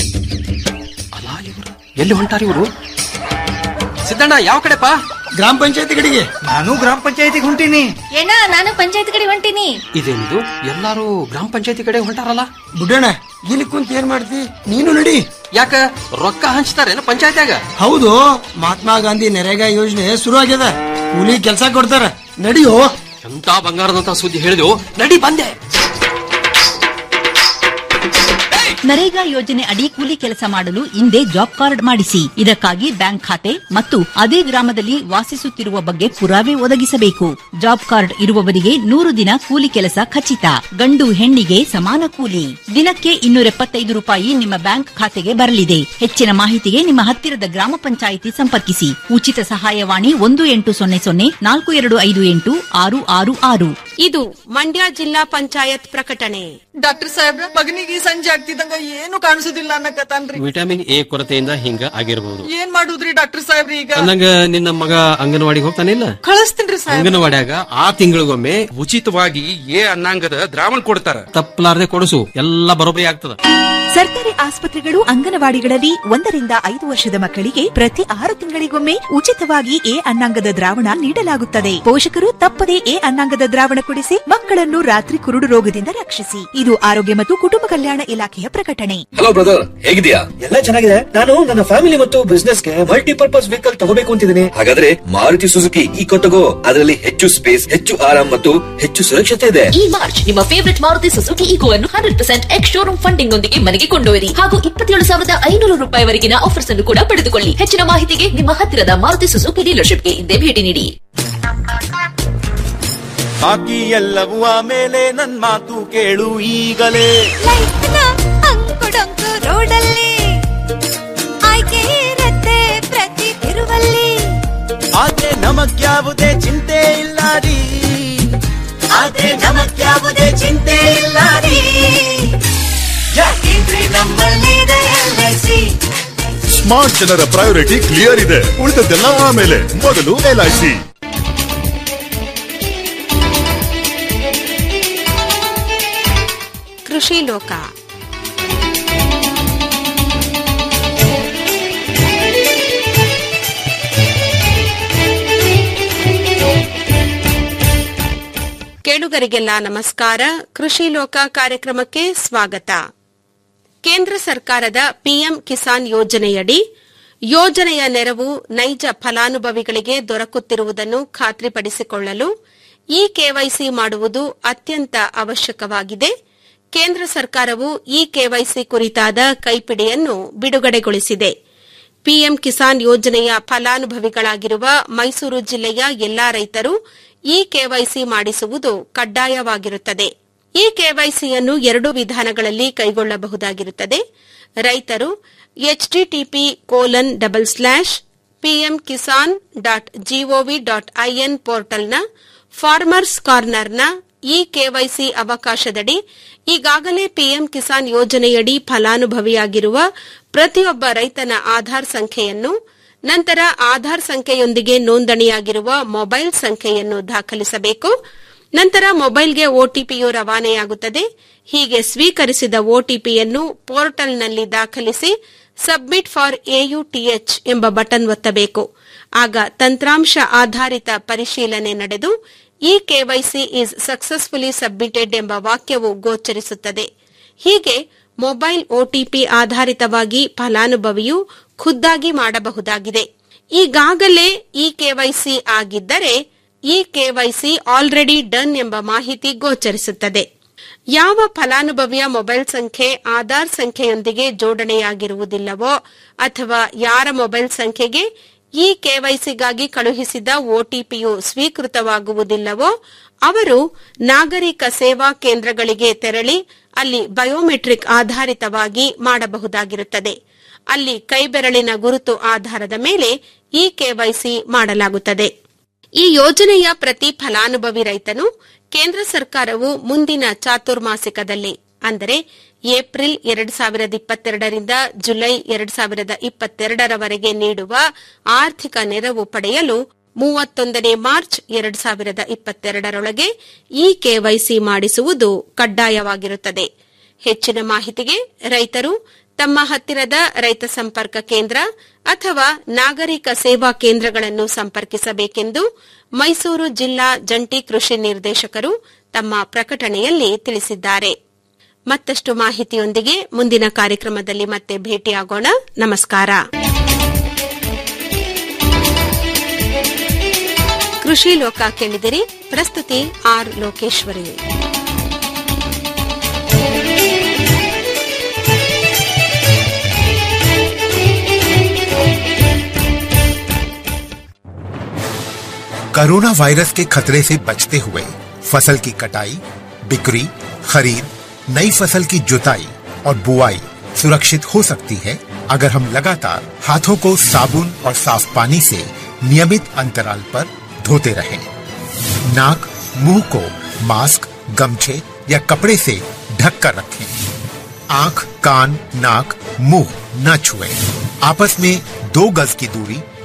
ಎಲ್ಲಿ ಹೊಂಟಾರಿ ಇವರು ಸಿದ್ದಣ್ಣ ಯಾವ ಕಡೆಪಾ ಗ್ರಾಮ ಪಂಚಾಯತಿ ಕಡೆಗೆ ನಾನು ಗ್ರಾಮ ಪಂಚಾಯತಿಗೆ ಹೊಂಟೀನಿ ಏನ ನಾನು ಪಂಚಾಯತ್ ಕಡೆ ಹೊಂಟೀನಿ ಇದೇನಿದು ಎಲ್ಲಾರು ಗ್ರಾಮ ಪಂಚಾಯತಿ ಕಡೆ ಹೊಂಟಾರಲ್ಲ ಬುಡ್ಡಣ್ಣ ಇಲ್ಲಿ ಕುಂತ ಏನ್ ಮಾಡ್ತಿ ನೀನು ನಡಿ ಯಾಕ ರೊಕ್ಕ ಹಂಚ್ತಾರೇನು ಪಂಚಾಯತ್ಯಾಗ ಹೌದು ಮಹಾತ್ಮ ಗಾಂಧಿ ನರೇಗಾ ಯೋಜನೆ ಶುರು ಆಗ್ಯದ ಕೂಲಿ ಕೆಲಸ ಕೊಡ್ತಾರ ನಡಿಯೋ ಎಂತ ಬಂಗಾರದಂತ ಸುದ್ದಿ ಹೇಳಿದೆವು ನಡಿ ಬಂದೆ ನರೇಗಾ ಯೋಜನೆ ಅಡಿ ಕೂಲಿ ಕೆಲಸ ಮಾಡಲು ಹಿಂದೆ ಜಾಬ್ ಕಾರ್ಡ್ ಮಾಡಿಸಿ ಇದಕ್ಕಾಗಿ ಬ್ಯಾಂಕ್ ಖಾತೆ ಮತ್ತು ಅದೇ ಗ್ರಾಮದಲ್ಲಿ ವಾಸಿಸುತ್ತಿರುವ ಬಗ್ಗೆ ಪುರಾವೆ ಒದಗಿಸಬೇಕು ಜಾಬ್ ಕಾರ್ಡ್ ಇರುವವರಿಗೆ ನೂರು ದಿನ ಕೂಲಿ ಕೆಲಸ ಖಚಿತ ಗಂಡು ಹೆಣ್ಣಿಗೆ ಸಮಾನ ಕೂಲಿ ದಿನಕ್ಕೆ ಇನ್ನೂರ ಎಪ್ಪತ್ತೈದು ರೂಪಾಯಿ ನಿಮ್ಮ ಬ್ಯಾಂಕ್ ಖಾತೆಗೆ ಬರಲಿದೆ ಹೆಚ್ಚಿನ ಮಾಹಿತಿಗೆ ನಿಮ್ಮ ಹತ್ತಿರದ ಗ್ರಾಮ ಪಂಚಾಯಿತಿ ಸಂಪರ್ಕಿಸಿ ಉಚಿತ ಸಹಾಯವಾಣಿ ಒಂದು ಎಂಟು ಸೊನ್ನೆ ಸೊನ್ನೆ ನಾಲ್ಕು ಎರಡು ಐದು ಎಂಟು ಆರು ಆರು ಆರು ಇದು ಮಂಡ್ಯ ಜಿಲ್ಲಾ ಪಂಚಾಯತ್ ಪ್ರಕಟಣೆ ಡಾಕ್ಟರ್ ಸಾಹೇಬ್ರ ಮಗನಿಗೆ ಈ ಸಂಜೆ ಆಗ್ತಿದ್ದಂಗ ಏನು ಕಾಣಿಸುದಿಲ್ಲ ಅನ್ನಕತ್ತಾನ್ರಿ ವಿಟಮಿನ್ ಎ ಕೊರತೆಯಿಂದ ಹಿಂಗ ಆಗಿರಬಹುದು ಏನ್ ಮಾಡುದ್ರಿ ಡಾಕ್ಟರ್ ಸಾಹೇಬ್ರಿ ಈಗ ಅಂದಂಗ ನಿನ್ನ ಮಗ ಅಂಗನವಾಡಿಗೆ ಹೋಗ್ತಾನಿಲ್ಲ ಕಳಿಸ್ತೀನ್ರಿ ಸಾಹೇಬ್ರ ಅಂಗನವಾಡ್ಯಾಗ ಆ ತಿಂಗಳಿಗೊಮ್ಮೆ ಉಚಿತವಾಗಿ ಎ ಅನ್ನಾಂಗದ ದ್ರಾವಣ ಕೊಡ್ತಾರ ತಪ್ಪಲಾರ್ದೆ ಕೊಡಿಸು ಎಲ್ಲಾ ಬರೋಬ್ಬರಿ ಆಗ್ತದ ಸರ್ಕಾರಿ ಆಸ್ಪತ್ರೆಗಳು ಅಂಗನವಾಡಿಗಳಲ್ಲಿ ಒಂದರಿಂದ ಐದು ವರ್ಷದ ಮಕ್ಕಳಿಗೆ ಪ್ರತಿ ಆರು ತಿಂಗಳಿಗೊಮ್ಮೆ ಉಚಿತವಾಗಿ ಎ ಅನ್ನಾಂಗದ ದ್ರಾವಣ ನೀಡಲಾಗುತ್ತದೆ ಪೋಷಕರು ತಪ್ಪದೇ ಎ ಅನ್ನಾಂಗದ ದ್ರಾವಣ ಕುಡಿಸಿ ಮಕ್ಕಳನ್ನು ರಾತ್ರಿ ಕುರುಡು ರೋಗದಿಂದ ರಕ್ಷಿಸಿ ಇದು ಆರೋಗ್ಯ ಮತ್ತು ಕುಟುಂಬ ಕಲ್ಯಾಣ ಇಲಾಖೆಯ ಪ್ರಕಟಣೆ ಹಲೋ ಬ್ರದರ್ ಹೇಗಿದ್ಯಾ ಎಲ್ಲ ಚೆನ್ನಾಗಿದೆ ನಾನು ನನ್ನ ಫ್ಯಾಮಿಲಿ ಮತ್ತು ಬಿಸ್ನೆಸ್ ಗೆ ಮಲ್ಟಿಪರ್ಪಸ್ ವೆಹಿಕಲ್ ತಗೋಬೇಕು ಅಂತಿದ್ದೀನಿ ಹಾಗಾದ್ರೆ ಮಾರುತಿ ಸುಜುಕಿ ಈಕೋ ತಗೋ ಅದರಲ್ಲಿ ಹೆಚ್ಚು ಸ್ಪೇಸ್ ಹೆಚ್ಚು ಆರಾಮ್ ಮತ್ತು ಹೆಚ್ಚು ಸುರಕ್ಷತೆ ಇದೆ ಈ ಮಾರ್ಚ್ ನಿಮ್ಮ ಫೇವರಿಟ್ ಮಾರುತಿ ಸುಜುಕಿ ಈಗೋ ಅನ್ನು hundred percent ex showroom funding ನೊಂದಿಗೆ ಮನೆಗೆ ಕೊಂಡೊಯ್ಯಿರಿ ಹಾಗೂ ಇಪ್ಪತ್ತೇಳು ಸಾವಿರದ ಐನೂರು ರೂಪಾಯಿವರೆಗಿನ ಆಫರ್ಸ್ ಅನ್ನು ಕೂಡ ಪಡೆದುಕೊಳ್ಳಿ ಹೆಚ್ಚಿನ ಮಾಹಿತಿಗೆ ನಿಮ್ಮ ಹತ್ತಿರದ ಮಾರುತಿ ಸುಜುಕಿ ಡೀಲರ್ಶಿಪ್ಗೆ ಹಿಂದೆ ಭೇಟಿ ನೀಡಿ ಬಾಕಿ ಎಲ್ಲವೂ ಆಮೇಲೆ ನನ್ ಮಾತು ಕೇಳು ಈಗಲೇ ಅಂಕುಡೊಂಕು ರೋಡಲ್ಲಿ ಆಯ್ಕೆ ಇರತ್ತೆ ಪ್ರತಿ ತಿರುವಲ್ಲಿ ಆದ್ರೆ ನಮಗ್ಯಾವುದೇ ಚಿಂತೆ ಇಲ್ಲ ರೀ ಆದ್ರೆ ನಮಗ್ಯಾವುದೇ ಚಿಂತೆ ಇಲ್ಲ ರೀ ಯಾಕಿದ್ರೆ ನಮ್ಮಲ್ಲಿದೆ LIC. ಸ್ಮಾರ್ಟ್ ಜನರ ಪ್ರಯಾರಿಟಿ ಕ್ಲಿಯರ್ ಇದೆ ಉಳಿದದ್ದೆಲ್ಲ ಆಮೇಲೆ ಮೊದಲು ಎಲ್ಐಸಿ ಕೃಷಿ ಲೋಕ ಕೇಳುಗರಿಗೆಲ್ಲ ನಮಸ್ಕಾರ ಕೃಷಿ ಲೋಕ ಕಾರ್ಯಕ್ರಮಕ್ಕೆ ಸ್ವಾಗತ ಕೇಂದ್ರ ಸರ್ಕಾರದ ಪಿಎಂ ಕಿಸಾನ್ ಯೋಜನೆಯಡಿ ಯೋಜನೆಯ ನೆರವು ನೈಜ ಫಲಾನುಭವಿಗಳಿಗೆ ದೊರಕುತ್ತಿರುವುದನ್ನು ಖಾತ್ರಿಪಡಿಸಿಕೊಳ್ಳಲು ಇ ಕೆವೈಸಿ ಮಾಡುವುದು ಅತ್ಯಂತ ಅವಶ್ಯಕವಾಗಿದೆ ಕೇಂದ್ರ ಸರ್ಕಾರವು ಇ ಕೆವೈಸಿ ಕುರಿತಾದ ಕೈಪಿಡಿಯನ್ನು ಬಿಡುಗಡೆಗೊಳಿಸಿದೆ ಪಿಎಂ ಕಿಸಾನ್ ಯೋಜನೆಯ ಫಲಾನುಭವಿಗಳಾಗಿರುವ ಮೈಸೂರು ಜಿಲ್ಲೆಯ ಎಲ್ಲಾ ರೈತರು ಇ ಕೆವೈಸಿ ಮಾಡಿಸುವುದು ಕಡ್ಡಾಯವಾಗಿರುತ್ತದೆ ಈ ಕೆವೈಸಿಯನ್ನು ಎರಡು ವಿಧಾನಗಳಲ್ಲಿ ಕೈಗೊಳ್ಳಬಹುದಾಗಿರುತ್ತದೆ ರೈತರು HTTP colon double slash PM Kisan dot GOV dot IN ಪೋರ್ಟಲ್ನ ಫಾರ್ಮರ್ಸ್ ಕಾರ್ನರ್ನ ಇ ಕೆವೈಸಿ ಅವಕಾಶದಡಿ ಈಗಾಗಲೇ ಪಿಎಂ ಕಿಸಾನ್ ಯೋಜನೆಯಡಿ ಫಲಾನುಭವಿಯಾಗಿರುವ ಪ್ರತಿಯೊಬ್ಬ ರೈತನ ಆಧಾರ್ ಸಂಖ್ಯೆಯನ್ನು ನಂತರ ಆಧಾರ್ ಸಂಖ್ಯೆಯೊಂದಿಗೆ ನೋಂದಣಿಯಾಗಿರುವ ಮೊಬೈಲ್ ಸಂಖ್ಯೆಯನ್ನು ದಾಖಲಿಸಬೇಕು ನಂತರ ಮೊಬೈಲ್ಗೆ ಒಟಿಪಿಯು ರವಾನೆಯಾಗುತ್ತದೆ ಹೀಗೆ ಸ್ವೀಕರಿಸಿದ ಒಟಿಪಿಯನ್ನು ಪೋರ್ಟಲ್ನಲ್ಲಿ ದಾಖಲಿಸಿ ಸಬ್ಮಿಟ್ ಫಾರ್ ಎಯುಟಿಎಚ್ ಎಂಬ ಬಟನ್ ಒತ್ತಬೇಕು ಆಗ ತಂತ್ರಾಂಶ ಆಧಾರಿತ ಪರಿಶೀಲನೆ ನಡೆದು E KYC is successfully submitted ಎಂಬ ವಾಕ್ಯವು ಗೋಚರಿಸುತ್ತದೆ ಹೀಗೆ ಮೊಬೈಲ್ ಒಟಿಪಿ ಆಧಾರಿತವಾಗಿ ಫಲಾನುಭವಿಯು ಖುದ್ದಾಗಿ ಮಾಡಬಹುದಾಗಿದೆ ಈಗಾಗಲೇ ಇ ಕೆವೈಸಿ ಆಗಿದ್ದರೆ ಇ ಕೆವೈಸಿ ಆಲ್ರೆಡಿ ಡನ್ ಎಂಬ ಮಾಹಿತಿ ಗೋಚರಿಸುತ್ತದೆ ಯಾವ ಫಲಾನುಭವಿಯ ಮೊಬೈಲ್ ಸಂಖ್ಯೆ ಆಧಾರ್ ಸಂಖ್ಯೆಯೊಂದಿಗೆ ಜೋಡಣೆಯಾಗಿರುವುದಿಲ್ಲವೋ ಅಥವಾ ಯಾರ ಮೊಬೈಲ್ ಸಂಖ್ಯೆಗೆ ಈ ಕೆವೈಸಿಗಾಗಿ ಕಳುಹಿಸಿದ ಒಟಿಪಿಯು ಸ್ವೀಕೃತವಾಗುವುದಿಲ್ಲವೋ ಅವರು ನಾಗರಿಕ ಸೇವಾ ಕೇಂದ್ರಗಳಿಗೆ ತೆರಳಿ ಅಲ್ಲಿ ಬಯೋಮೆಟ್ರಿಕ್ ಆಧಾರಿತವಾಗಿ ಮಾಡಬಹುದಾಗಿರುತ್ತದೆ ಅಲ್ಲಿ ಕೈಬೆರಳಿನ ಗುರುತು ಆಧಾರದ ಮೇಲೆ ಈ ಕೆವೈಸಿ ಮಾಡಲಾಗುತ್ತದೆ ಈ ಯೋಜನೆಯ ಪ್ರತಿ ಫಲಾನುಭವಿ ರೈತನು ಕೇಂದ್ರ ಸರ್ಕಾರವು ಮುಂದಿನ ಚಾತುರ್ಮಾಸಿಕದಲ್ಲಿ ಅಂದರೆ ಏಪ್ರಿಲ್ ಎರಡ್ ಸಾವಿರದ ಇಪ್ಪತ್ತೆರಡರಿಂದ ಜುಲೈ ಎರಡ್ ಸಾವಿರದ ಇಪ್ಪತ್ತೆರಡರವರೆಗೆ ನೀಡುವ ಆರ್ಥಿಕ ನೆರವು ಪಡೆಯಲು ಮೂವತ್ತೊಂದನೇ ಮಾರ್ಚ್ ಎರಡ್ ಸಾವಿರದ ಇಪ್ಪತ್ತೆರಡರೊಳಗೆ ಈ ಕೆವೈಸಿ ಮಾಡಿಸುವುದು ಕಡ್ಡಾಯವಾಗಿರುತ್ತದೆ ಹೆಚ್ಚಿನ ಮಾಹಿತಿಗೆ ರೈತರು ತಮ್ಮ ಹತ್ತಿರದ ರೈತ ಸಂಪರ್ಕ ಕೇಂದ್ರ ಅಥವಾ ನಾಗರಿಕ ಸೇವಾ ಕೇಂದ್ರಗಳನ್ನು ಸಂಪರ್ಕಿಸಬೇಕೆಂದು ಮೈಸೂರು ಜಿಲ್ಲಾ ಜಂಟಿ ಕೃಷಿ ನಿರ್ದೇಶಕರು ತಮ್ಮ ಪ್ರಕಟಣೆಯಲ್ಲಿ ತಿಳಿಸಿದ್ದಾರೆ ಮತ್ತಷ್ಟು ಮಾಹಿತಿಯೊಂದಿಗೆ ಮುಂದಿನ ಕಾರ್ಯಕ್ರಮದಲ್ಲಿ ಮತ್ತೆ ಭೇಟಿಯಾಗೋಣ ನಮಸ್ಕಾರ ಕೃಷಿ ಲೋಕ ಕೇಳಿದಿರಿ ಪ್ರಸ್ತುತಿ ಆರ್ ಲೋಕೇಶ್ವರಿ कोरोना वायरस के खतरे से बचते हुए फसल की कटाई बिक्री खरीद नई फसल की जुताई और बुआई सुरक्षित हो सकती है अगर हम लगातार हाथों को साबुन और साफ पानी से नियमित अंतराल पर धोते रहें। नाक मुंह को मास्क गमछे या कपड़े से ढक कर रखें आंख कान नाक मुंह न छुएं। आपस में दो गज की दूरी